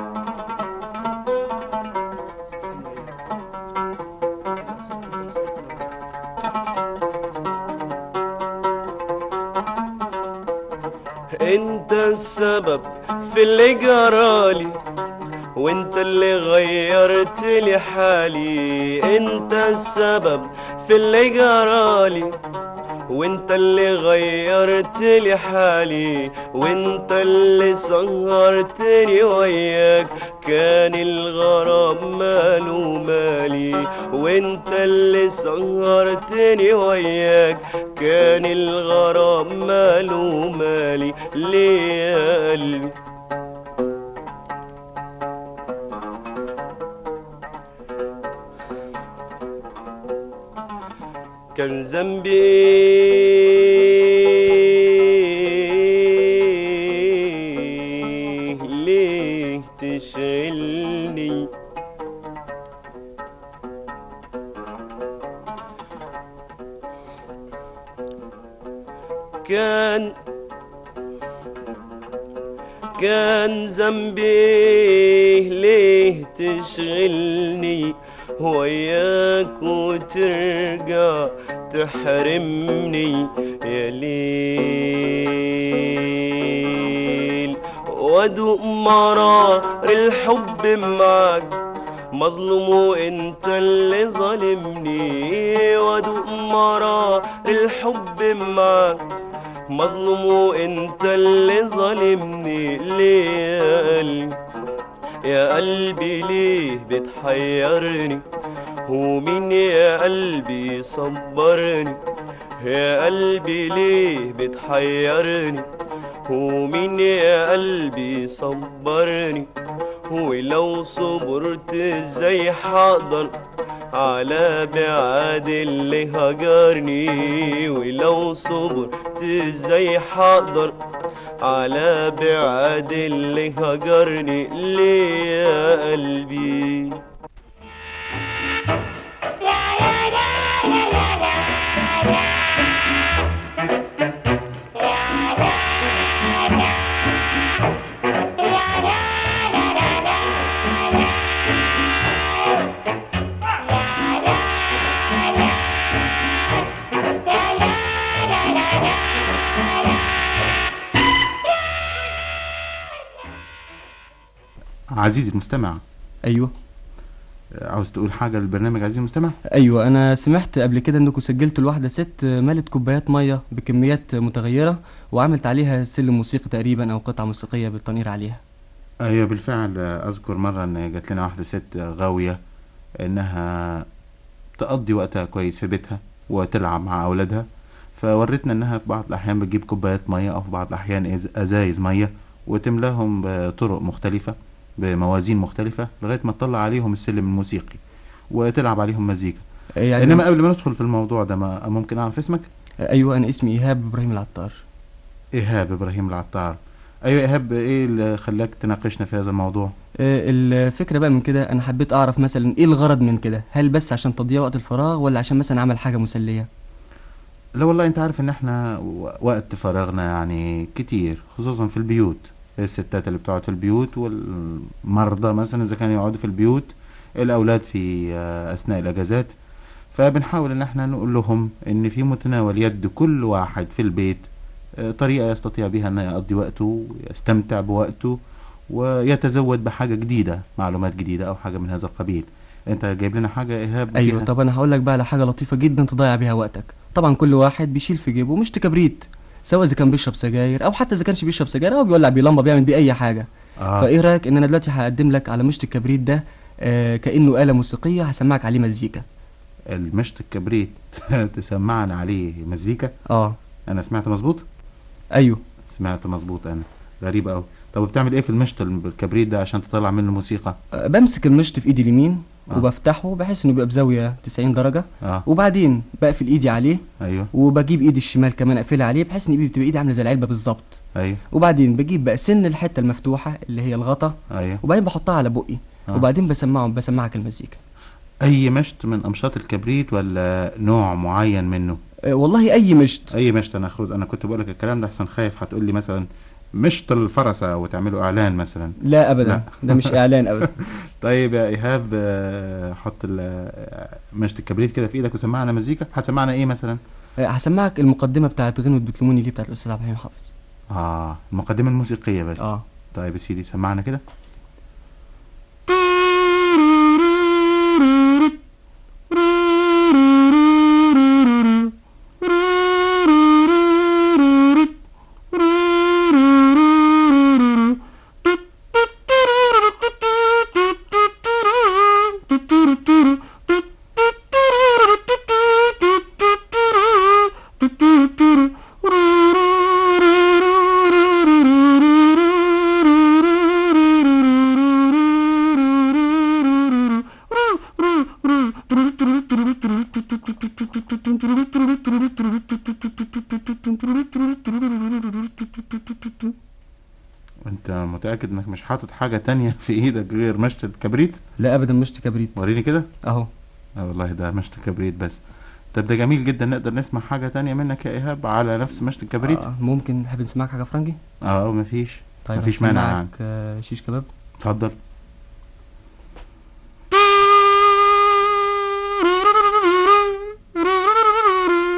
انت السبب في اللي جرالي وانت اللي غيرت لي حالي انت السبب في اللي جرالي وانت اللي غيرت لي حالي وانت اللي سهرتني وياك كان الغرام ماله مالي وانت اللي سهرتني وياك كان الغرام ماله مالي ليه يا قلبي كان ذنبي ليه تشغلني كان كان ذنبي ليه تشغلني وياك وترجع تحرمني يا ليل وادوق مرار الحب معاك مظلوم وانت اللي ظالمني وادوق مرار الحب معاك مظلوم وانت اللي ظالمني ليه يا قلبي يا قلبي ليه بتحيرني ومين يا قلبي صبرني يا قلبي ليه بتحيرني ومين يا قلبي صبرني ولو صبرت ازاي حقدر على بعاد اللي هجرني ولو صبرت ازاي حقدر على بعاد اللي هجرني ليه يا قلبي عزيزي المستمع ايوه عاوز تقول حاجة للبرنامج عزيزي المستمع ايوه انا سمعت قبل كده انكم سجلتوا لواحده ست ملت كوبايات ميه بكميات متغيره وعملت عليها سلم موسيقي تقريبا او قطعه موسيقيه بالتنير عليها ايوه بالفعل اذكر مرة ان جات لنا واحدة ست غاوية انها تقضي وقتها كويس في بيتها وتلعب مع اولادها فورتنا انها في بعض الاحيان بتجيب كوبايات مية او في بعض الاحيان إز- ازايز مية وتملاهم بطرق مختلفة بموازين مختلفة لغاية ما تطلع عليهم السلم الموسيقي وتلعب عليهم مزيكا يعني- انما قبل ما ندخل في الموضوع ده ما ممكن اعرف اسمك ايوه انا اسمي ايهاب ابراهيم العطار ايهاب ابراهيم العطار ايوه ايهاب ايه اللي خلاك تناقشنا في هذا الموضوع آه، الفكره بقى من كده انا حبيت اعرف مثلا ايه الغرض من كده هل بس عشان تضييع وقت الفراغ ولا عشان مثلا عمل حاجه مسليه لا والله انت عارف ان احنا و- وقت فراغنا يعني كتير خصوصا في البيوت الستات اللي بتقعد في البيوت والمرضى مثلا اذا كانوا يقعدوا في البيوت الاولاد في آه، اثناء الاجازات فبنحاول ان احنا نقول لهم ان في متناول يد كل واحد في البيت آه، طريقة يستطيع بها ان يقضي وقته يستمتع بوقته ويتزود بحاجة جديدة معلومات جديدة او حاجة من هذا القبيل انت جايب لنا حاجة يا ايهاب ايوه فيها؟ طب انا هقول لك بقى على حاجه لطيفه جدا تضيع بيها وقتك طبعا كل واحد بيشيل في جيبه مشط كبريت سواء اذا كان بيشرب سجاير او حتى اذا كانش بيشرب سجاير او بيولع بيه لمبه بيعمل بيه اي حاجه آه. فايه رايك ان انا دلوقتي هقدم لك على مشط الكبريت ده آه كانه اله موسيقيه هسمعك عليه مزيكا المشط الكبريت تسمعنا عليه مزيكا اه انا سمعت مظبوط ايوه سمعت مظبوط انا غريب قوي طب بتعمل ايه في المشط الكبريت ده عشان تطلع منه موسيقى آه، بمسك المشط في ايدي اليمين آه. وبفتحه بحيث انه يبقى بزاويه 90 درجه اه وبعدين بقفل ايدي عليه ايوه وبجيب ايدي الشمال كمان اقفلها عليه بحيث ان ايدي بتبقى ايدي عامله زي العلبه بالظبط ايوه وبعدين بجيب بقى سن الحته المفتوحه اللي هي الغطا ايوه وبعدين بحطها على بقي آه. وبعدين بسمعهم بسمعك المزيكا اي مشط من امشاط الكبريت ولا نوع معين منه أه والله اي مشط اي مشط انا خد انا كنت بقول لك الكلام ده احسن خايف هتقول لي مثلا مشط الفرسه وتعملوا اعلان مثلا لا ابدا ده مش اعلان ابدا طيب يا ايهاب آه، حط ال- آه، مشط الكبريت كده في ايدك وسمعنا مزيكا هتسمعنا ايه مثلا أه هسمعك المقدمه بتاعت غنوه بتلوموني دي بتاعت الاستاذ عبد الحليم حافظ اه المقدمه الموسيقيه بس اه طيب يا سيدي سمعنا كده انت متاكد انك مش حاطط حاجه تانية في ايدك غير مشط الكبريت لا ابدا مشط كبريت وريني كده اهو اه والله ده مشط الكبريت بس طب ده جميل جدا نقدر نسمع حاجه تانية منك يا ايهاب على نفس مشط الكبريت آه ممكن نحب نسمعك حاجه فرنجي اه مفيش طيب مفيش مانع هسمعك، يعني آه شيش كباب اتفضل Thank you.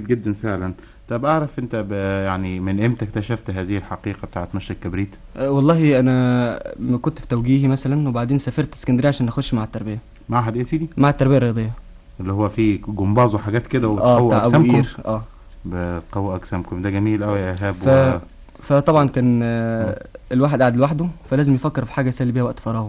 جيد جدا فعلا طب اعرف انت ب... يعني من امتى اكتشفت هذه الحقيقه بتاعت نشر الكبريت أه، والله انا م- كنت في توجيهي مثلا وبعدين سافرت اسكندريه عشان اخش مع التربيه معهد ايه يا سيدي مع التربيه الرياضيه اللي هو فيه جمباز وحاجات كده اه وتقوي بتاع ابو اجسامكم قير اه بتقوي اجسامكم ده جميل قوي يا ايهاب ف... و... فطبعا كان آه، الواحد قاعد لوحده فلازم يفكر في حاجه يسلي بيها وقت فراغه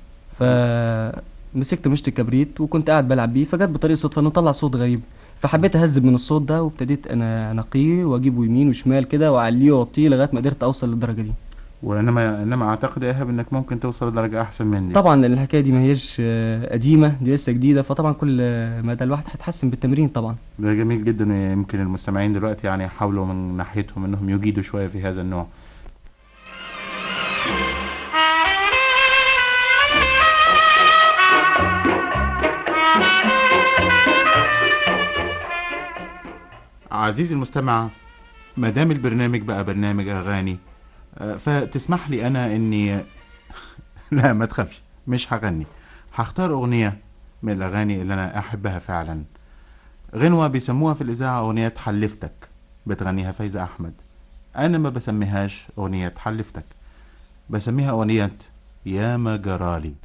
فمسكت مشط الكبريت وكنت قاعد بلعب بيه فجت بطريقه صدفه انه طلع صوت غريب فحبيت اهذب من الصوت ده وابتديت انا انقيه واجيبه يمين وشمال كده واعليه واوطيه لغايه ما قدرت اوصل للدرجه دي وانما انما اعتقد يا ايهاب انك ممكن توصل لدرجه احسن مني طبعا لان الحكايه دي ما هيش آه، قديمه دي لسه جديده فطبعا كل آه، مدى الواحد هيتحسن بالتمرين طبعا ده جميل جدا يمكن المستمعين دلوقتي يعني يحاولوا من ناحيتهم انهم يجيدوا شويه في هذا النوع عزيزي المستمع ما دام البرنامج بقى برنامج اغاني آه، فتسمح لي انا اني لا ما تخافش مش هغني هختار اغنيه من الاغاني اللي انا احبها فعلا غنوة بيسموها في الإذاعة أغنية حلفتك بتغنيها فايزة أحمد أنا ما بسميهاش أغنية حلفتك بسميها أغنية يا ما جرالي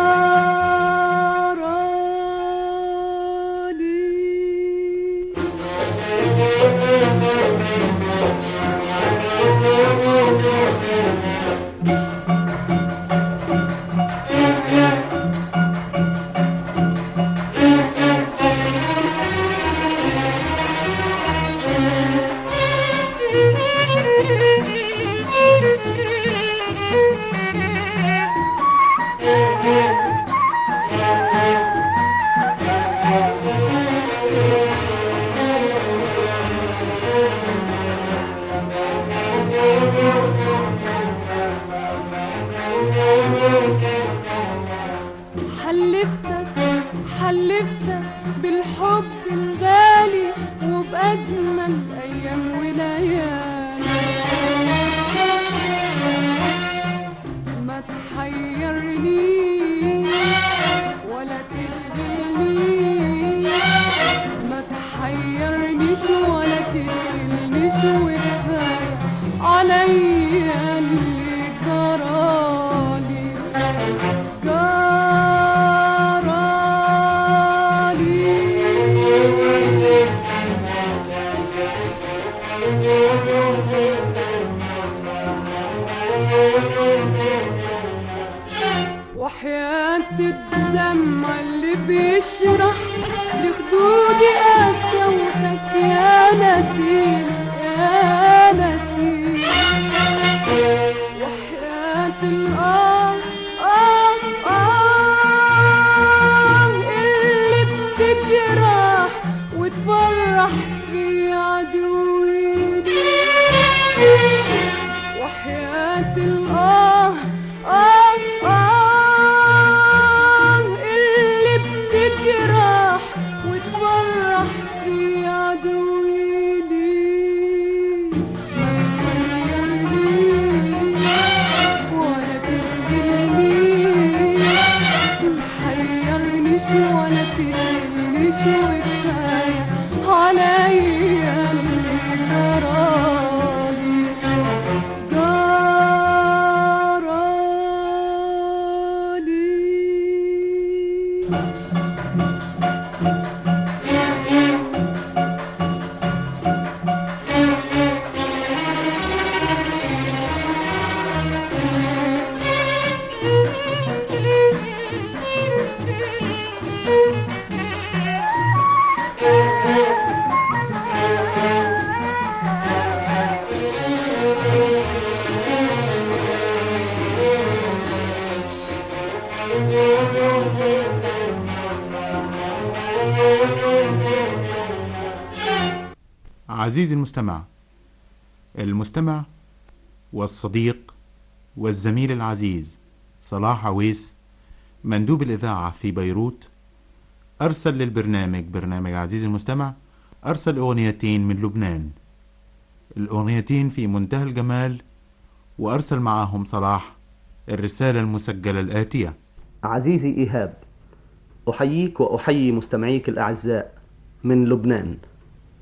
حلفتك حلفتك بالحب الغالي وبأجمل أيام وليالي ما تحيرنيش ولا تشغلنيش ما تحيرنيش ولا تشغلنيش وكفاية عليا اللي جرالي وحياة الدمع اللي بيشرح لخدودي قسوتك يا نسيم يا نسيم وحياة الآه آه آه اللي بتجرح وتفرح في عدوي وحياة الآه آه آه اللي بتجرح وتفرح في عدوي ولا تشغلنيش محيرنيش ولا تشغلنيش وكفاية عليا اللي جرالي عزيزي المستمع المستمع والصديق والزميل العزيز صلاح عويس مندوب الإذاعة في بيروت أرسل للبرنامج برنامج عزيزي المستمع أرسل أغنيتين من لبنان الأغنيتين في منتهى الجمال وأرسل معاهم صلاح الرسالة المسجلة الآتية عزيزي إيهاب أحييك وأحيي مستمعيك الأعزاء من لبنان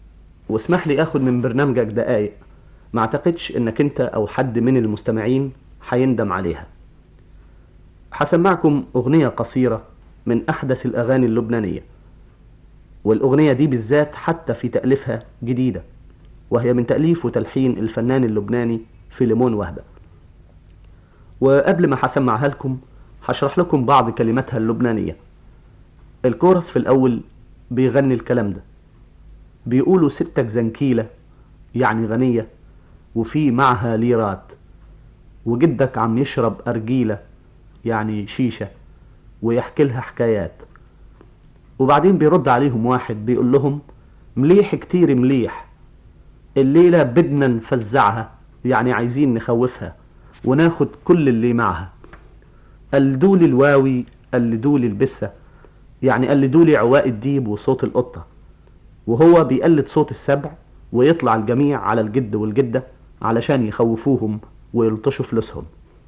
واسمح لي اخد من برنامجك دقايق ما اعتقدش انك انت او حد من المستمعين هيندم عليها هسمعكم اغنية قصيرة من احدث الاغاني اللبنانية والاغنية دي بالذات حتى في تأليفها جديدة وهي من تأليف وتلحين الفنان اللبناني فيليمون وهبة وقبل ما هسمعها لكم هشرح لكم بعض كلماتها اللبنانية الكورس في الأول بيغني الكلام ده بيقولوا ستك زنكيلة يعني غنية وفي معها ليرات وجدك عم يشرب أرجيلة يعني شيشة ويحكي لها حكايات وبعدين بيرد عليهم واحد بيقول لهم مليح كتير مليح الليلة بدنا نفزعها يعني عايزين نخوفها وناخد كل اللي معها قلدولي الواوي قلدولي البسة يعني قلدولي عواء الديب وصوت القطة وهو بيقلد صوت السبع ويطلع الجميع على الجد والجدة علشان يخوفوهم ويلطشوا فلوسهم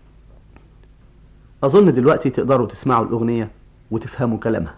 أظن دلوقتي تقدروا تسمعوا الأغنية وتفهموا كلامها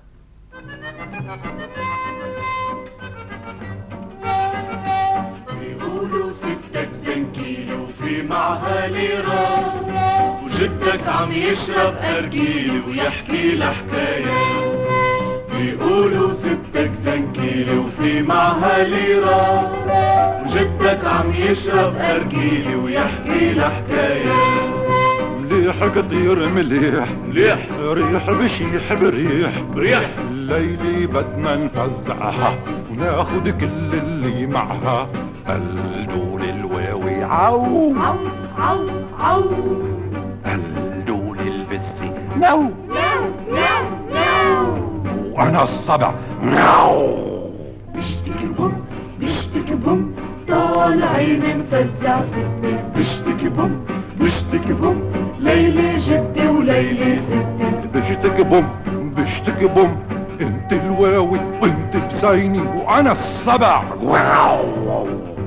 بيقولوا ستك زنكيلة وفي معها ليرة وجدك عم يشرب أرجيل ويحكي لها حكاية بيقولوا ستك زنكيلة وفي معها ليرة وجدك عم يشرب أرجيل ويحكي لها حكاية مليح كتير مليح مليح ريح بشيح بريح بريح الليلة بدنا نفزعها وناخد كل اللي معها قلدوا الواوي عو عو عو عو قلدوا البسي نو ناو ناو ناو وانا الصبع نو بشتكي بوم بشتكي بوم طالعين نفزع ستة بشتكي بوم بشتكي بوم ليلة جدي وليلة ستة بشتكي بوم بشتكي بوم انت الواوي وانت بسيني وانا الصبع واو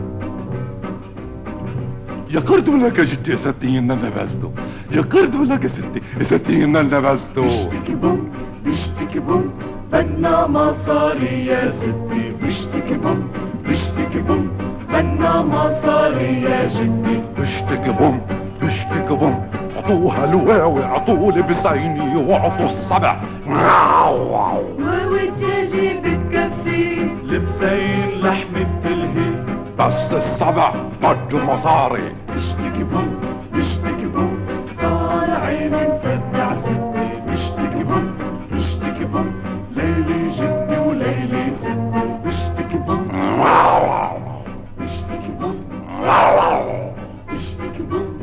يا قرد لك يا جدي يا ستي ان نبستو يا قرد لك يا ستي يا ستي ان نبستو بشتكي بوم بشتكي بوم بدنا مصاري يا ستي بشتكي بوم بشتكي بوم بدنا مصاري يا جدي بشتكي بوم بشتكي بوم اعطوها الواوي اعطوا لي بسيني واعطوا الصبع واو ودجاجي بتكفي لبسين لحمة تلهي بس الصبع بده مصاري بشتكي بوم بشتكي بوم طالعين نفزع ستي بشتكي بوم بشتكي بوم ليلي جدي وليلي ستي بشتكي بوم بشتكي بوم بشتكي بوم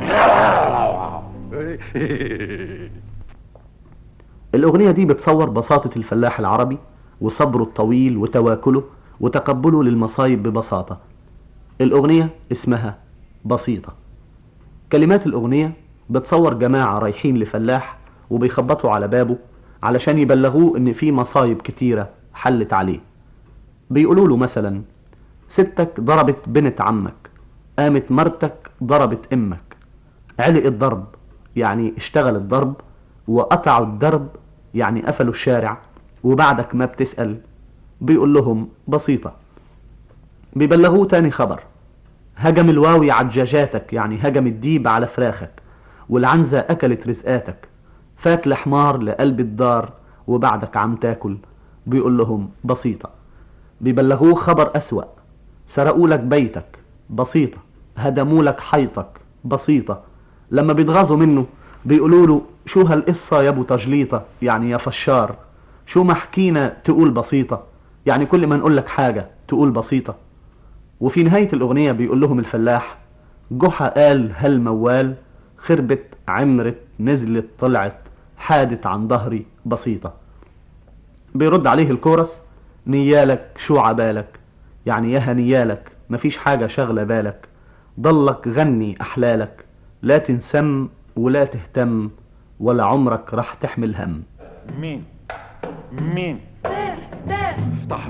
الأغنية دي بتصور بساطة الفلاح العربي وصبره الطويل وتواكله وتقبله للمصايب ببساطة الأغنية اسمها بسيطة كلمات الأغنية بتصور جماعة رايحين لفلاح وبيخبطوا على بابه علشان يبلغوه إن في مصايب كتيرة حلت عليه بيقولوا له مثلا ستك ضربت بنت عمك قامت مرتك ضربت امك علق الضرب يعني اشتغل الضرب وقطعوا الدرب يعني قفلوا الشارع وبعدك ما بتسأل بيقول لهم بسيطة بيبلغوه تاني خبر هجم الواوي عجاجاتك يعني هجم الديب على فراخك والعنزة أكلت رزقاتك فات الحمار لقلب الدار وبعدك عم تاكل بيقول لهم بسيطة بيبلغوه خبر أسوأ سرقوا لك بيتك بسيطة هدموا لك حيطك بسيطة لما بيتغاظوا منه بيقولوا له شو هالقصة يا ابو تجليطة يعني يا فشار شو ما حكينا تقول بسيطة يعني كل ما نقول لك حاجة تقول بسيطة وفي نهاية الأغنية بيقول لهم الفلاح جحا قال هالموال خربت عمرت نزلت طلعت حادت عن ظهري بسيطة بيرد عليه الكورس نيالك شو عبالك يعني يا هنيالك مفيش حاجة شغلة بالك ضلك غني أحلالك لا تنسم ولا تهتم ولا عمرك راح تحمل هم مين مين افتحت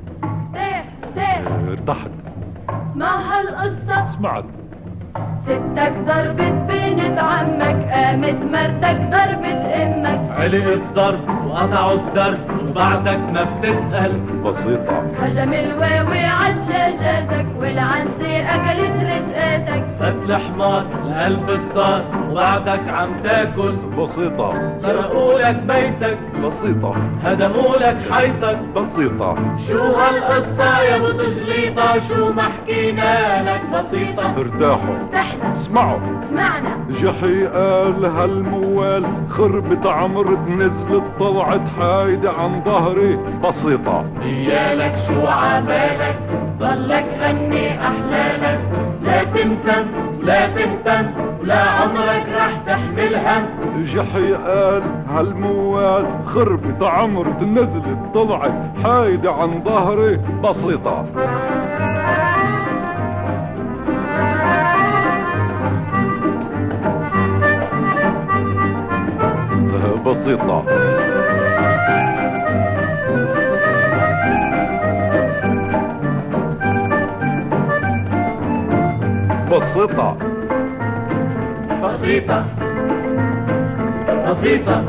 ارتحت مع هالقصة سمعت ستك ضربت بنت عمك قامت مرتك ضربت امك علق الضرب وقطعوا الدرب وبعدك ما بتسأل بسيطة هجم الواوي عالشجاتك والعنزة أكلت رزقاتك فات الحمار لقلب الدار وبعدك عم تاكل بسيطة سرقوا لك بيتك بسيطة هدموا لك حيطك بسيطة شو هالقصة يا ابو تجليطة شو ما حكينا لك بسيطة ارتاحوا تحنا اسمعوا سمعنا جحي قال هالموال خربت عمرت نزلت طلعت حايدة عن ظهري بسيطة ايالك شو عبالك ضلك غني احلالك لا تنسم ولا تهتم ولا عمرك رح تحمل هم جحي قال هالموال خربت عمرت نزلت طلعت حايدة عن ظهري بسيطة بسيطة بسيطة بسيطة بسيطة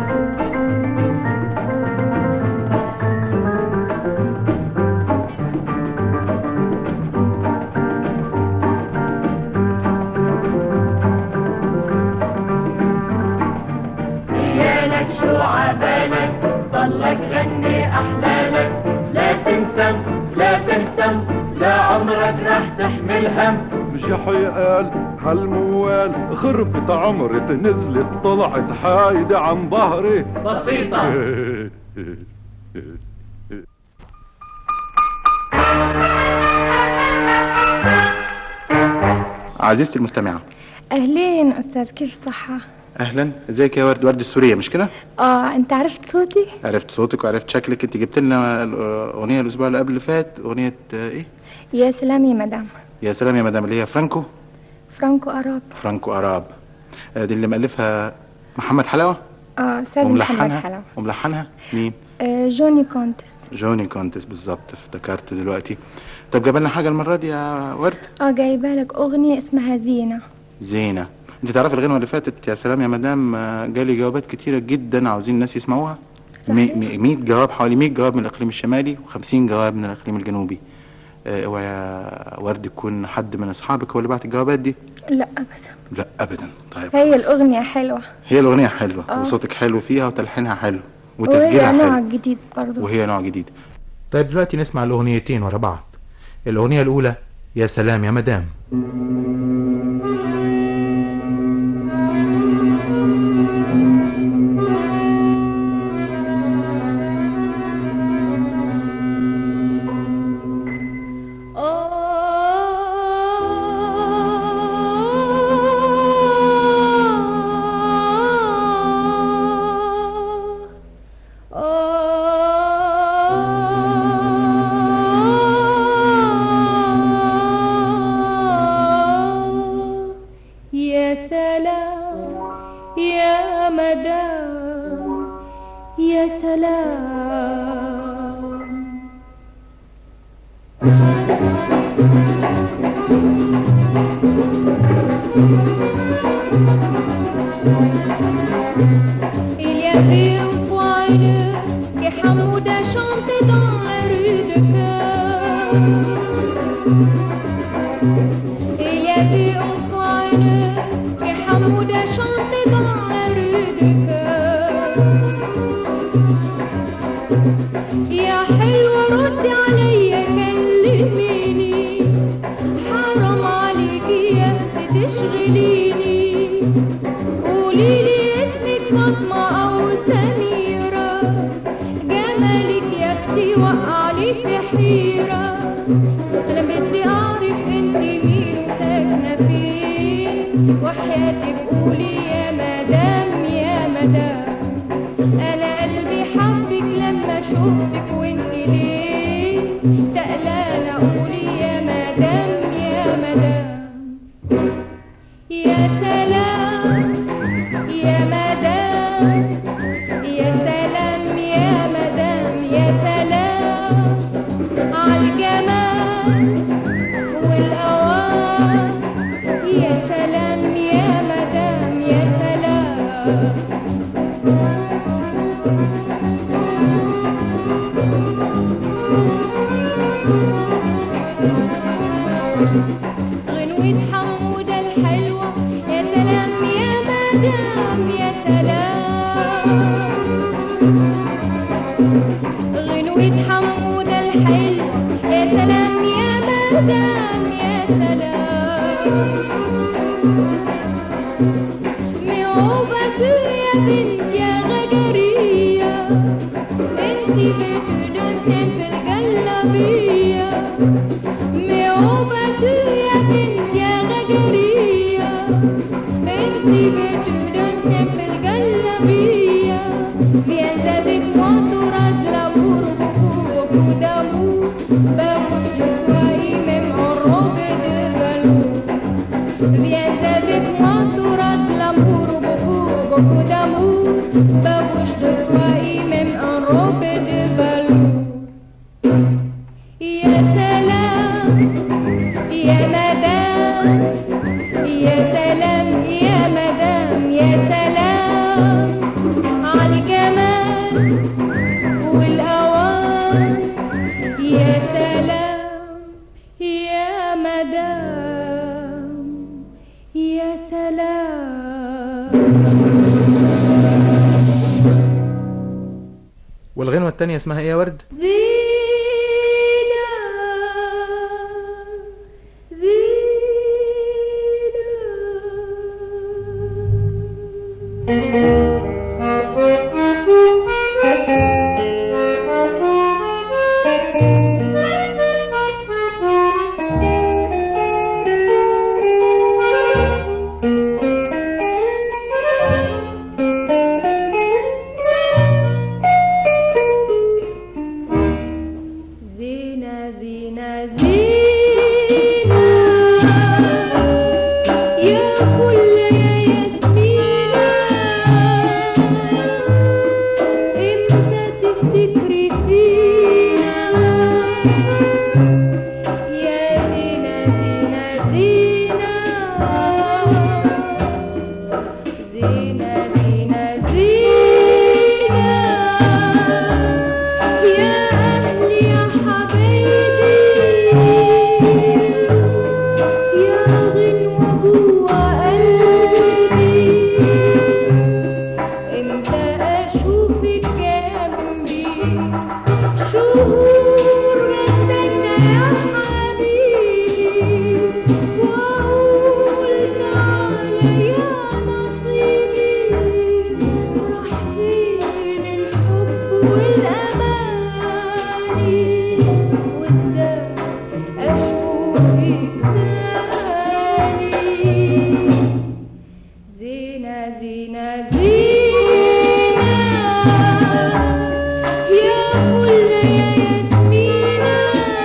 ايالك شو عبالك ضلك غني احلالك لا تنسم لا تهتم لا عمرك رح تحمل هم جحي قال هالموال خربت عمرت نزلت طلعت حايدة عن ظهري بسيطة عزيزتي المستمعة أهلين أستاذ كيف صحة؟ أهلا ازيك يا ورد ورد السورية مش كده؟ آه أنت عرفت صوتي؟ عرفت صوتك وعرفت شكلك انت جبت لنا الأغنية الأسبوع اللي قبل اللي فات أغنية آه، إيه؟ يا سلام يا مدام يا سلام يا مدام اللي هي فرانكو فرانكو أراب فرانكو أراب آه، دي اللي مألفها محمد حلاوة آه أستاذ محمد وملحنها حلاوة وملحنها مين؟ آه جوني كونتس جوني كونتس بالظبط افتكرت دلوقتي طب جاب لنا حاجة المرة دي يا ورد؟ آه جايبة لك أغنية اسمها زينة زينة انت تعرف الغنوة اللي فاتت يا سلام يا مدام آه، جالي جوابات كتيرة جدا عاوزين الناس يسمعوها صحيح. 100 جواب حوالي 100 جواب من الإقليم الشمالي و50 جواب من الإقليم الجنوبي آه، اوعى يا ورد يكون حد من أصحابك هو اللي بعت الجوابات دي لا أبدا لا أبدا طيب هي الأغنية حلوة هي الأغنية حلوة آه. وصوتك حلو فيها وتلحينها حلو وهي وتسجيلها نوع حلو جديد برضو وهي نوع جديد طيب دلوقتي نسمع الأغنيتين ورا بعض الأغنية الأولى يا سلام يا مدام يا سلام يا مدام يا سلام Il y avait une fois une que Hamouda chantait dans la rue de cœur. Il y avait une fois une que Hamouda chantait dans la rue de cœur. يا حلوة ردي عليا كلميني حرام عليكي يا اختي تشغليني قوليلي اسمك فاطمة أو سميرة جمالك يا اختي وقعلي في حيرة أنا بدي أعرف انت مين وساكنة فين وحياتك قولي يا مدام يا مدام انا قلبي حبك لما شفتك وانت ليه تقلانة قولي يا مدام يا مدام يا سلام يا مدام يا سلام يا مدام يا سلام عالجمال والأوان يا سلام يا مدام يا سلام معوبة يا بنت يا غجرية انسي بتدوسين في الجلابية معوبة يا بنت يا غجرية انسي بتدوسين في الجلابية Viens avec moi, t'auras de l'amour, beaucoup, beaucoup d'amour. Ben moi je te croyais même en robe de velours. Viens avec moi, t'auras de l'amour, beaucoup, beaucoup d'amour. Ben moi je te croyais même en robe de velours. Ya salam, ya madame, ya salam, ya madame, ya salam. على الجمال والأوان يا سلام يا مدام يا سلام والغنوة التانية اسمها ايه يا ورد؟ زينة زينة زينة زينة يا فل يا ياسمينة امتى تفتكري فينا يا زينة زينة زينة زينة زينة زينة يا أهلي يا حبايبي يا غنوة جوا قلبي امتى أشوفك جنبي شهور بستنى يا حبيبي وأقول تعالى يا نصيبي راح فين الحب والأماني وإزاي أشوفك تاني زينة زينة زينة يا فل يا ياسمينة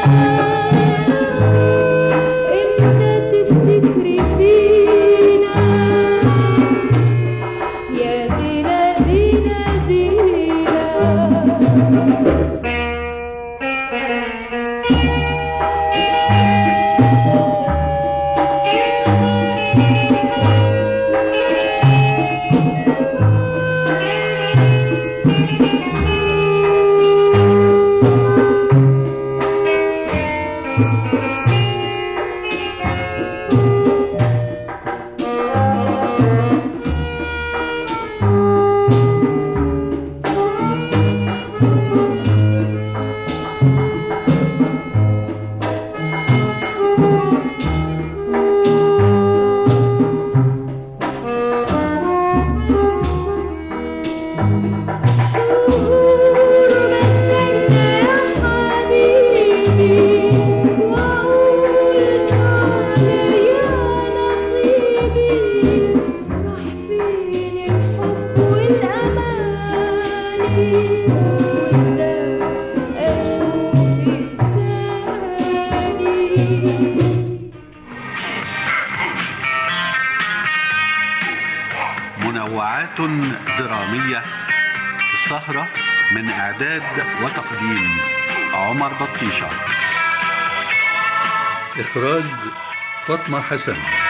امتى تفتكري فينا يا زينة زينة زينة منوعات درامية السهرة من إعداد وتقديم عمر بطيشة إخراج فاطمة حسن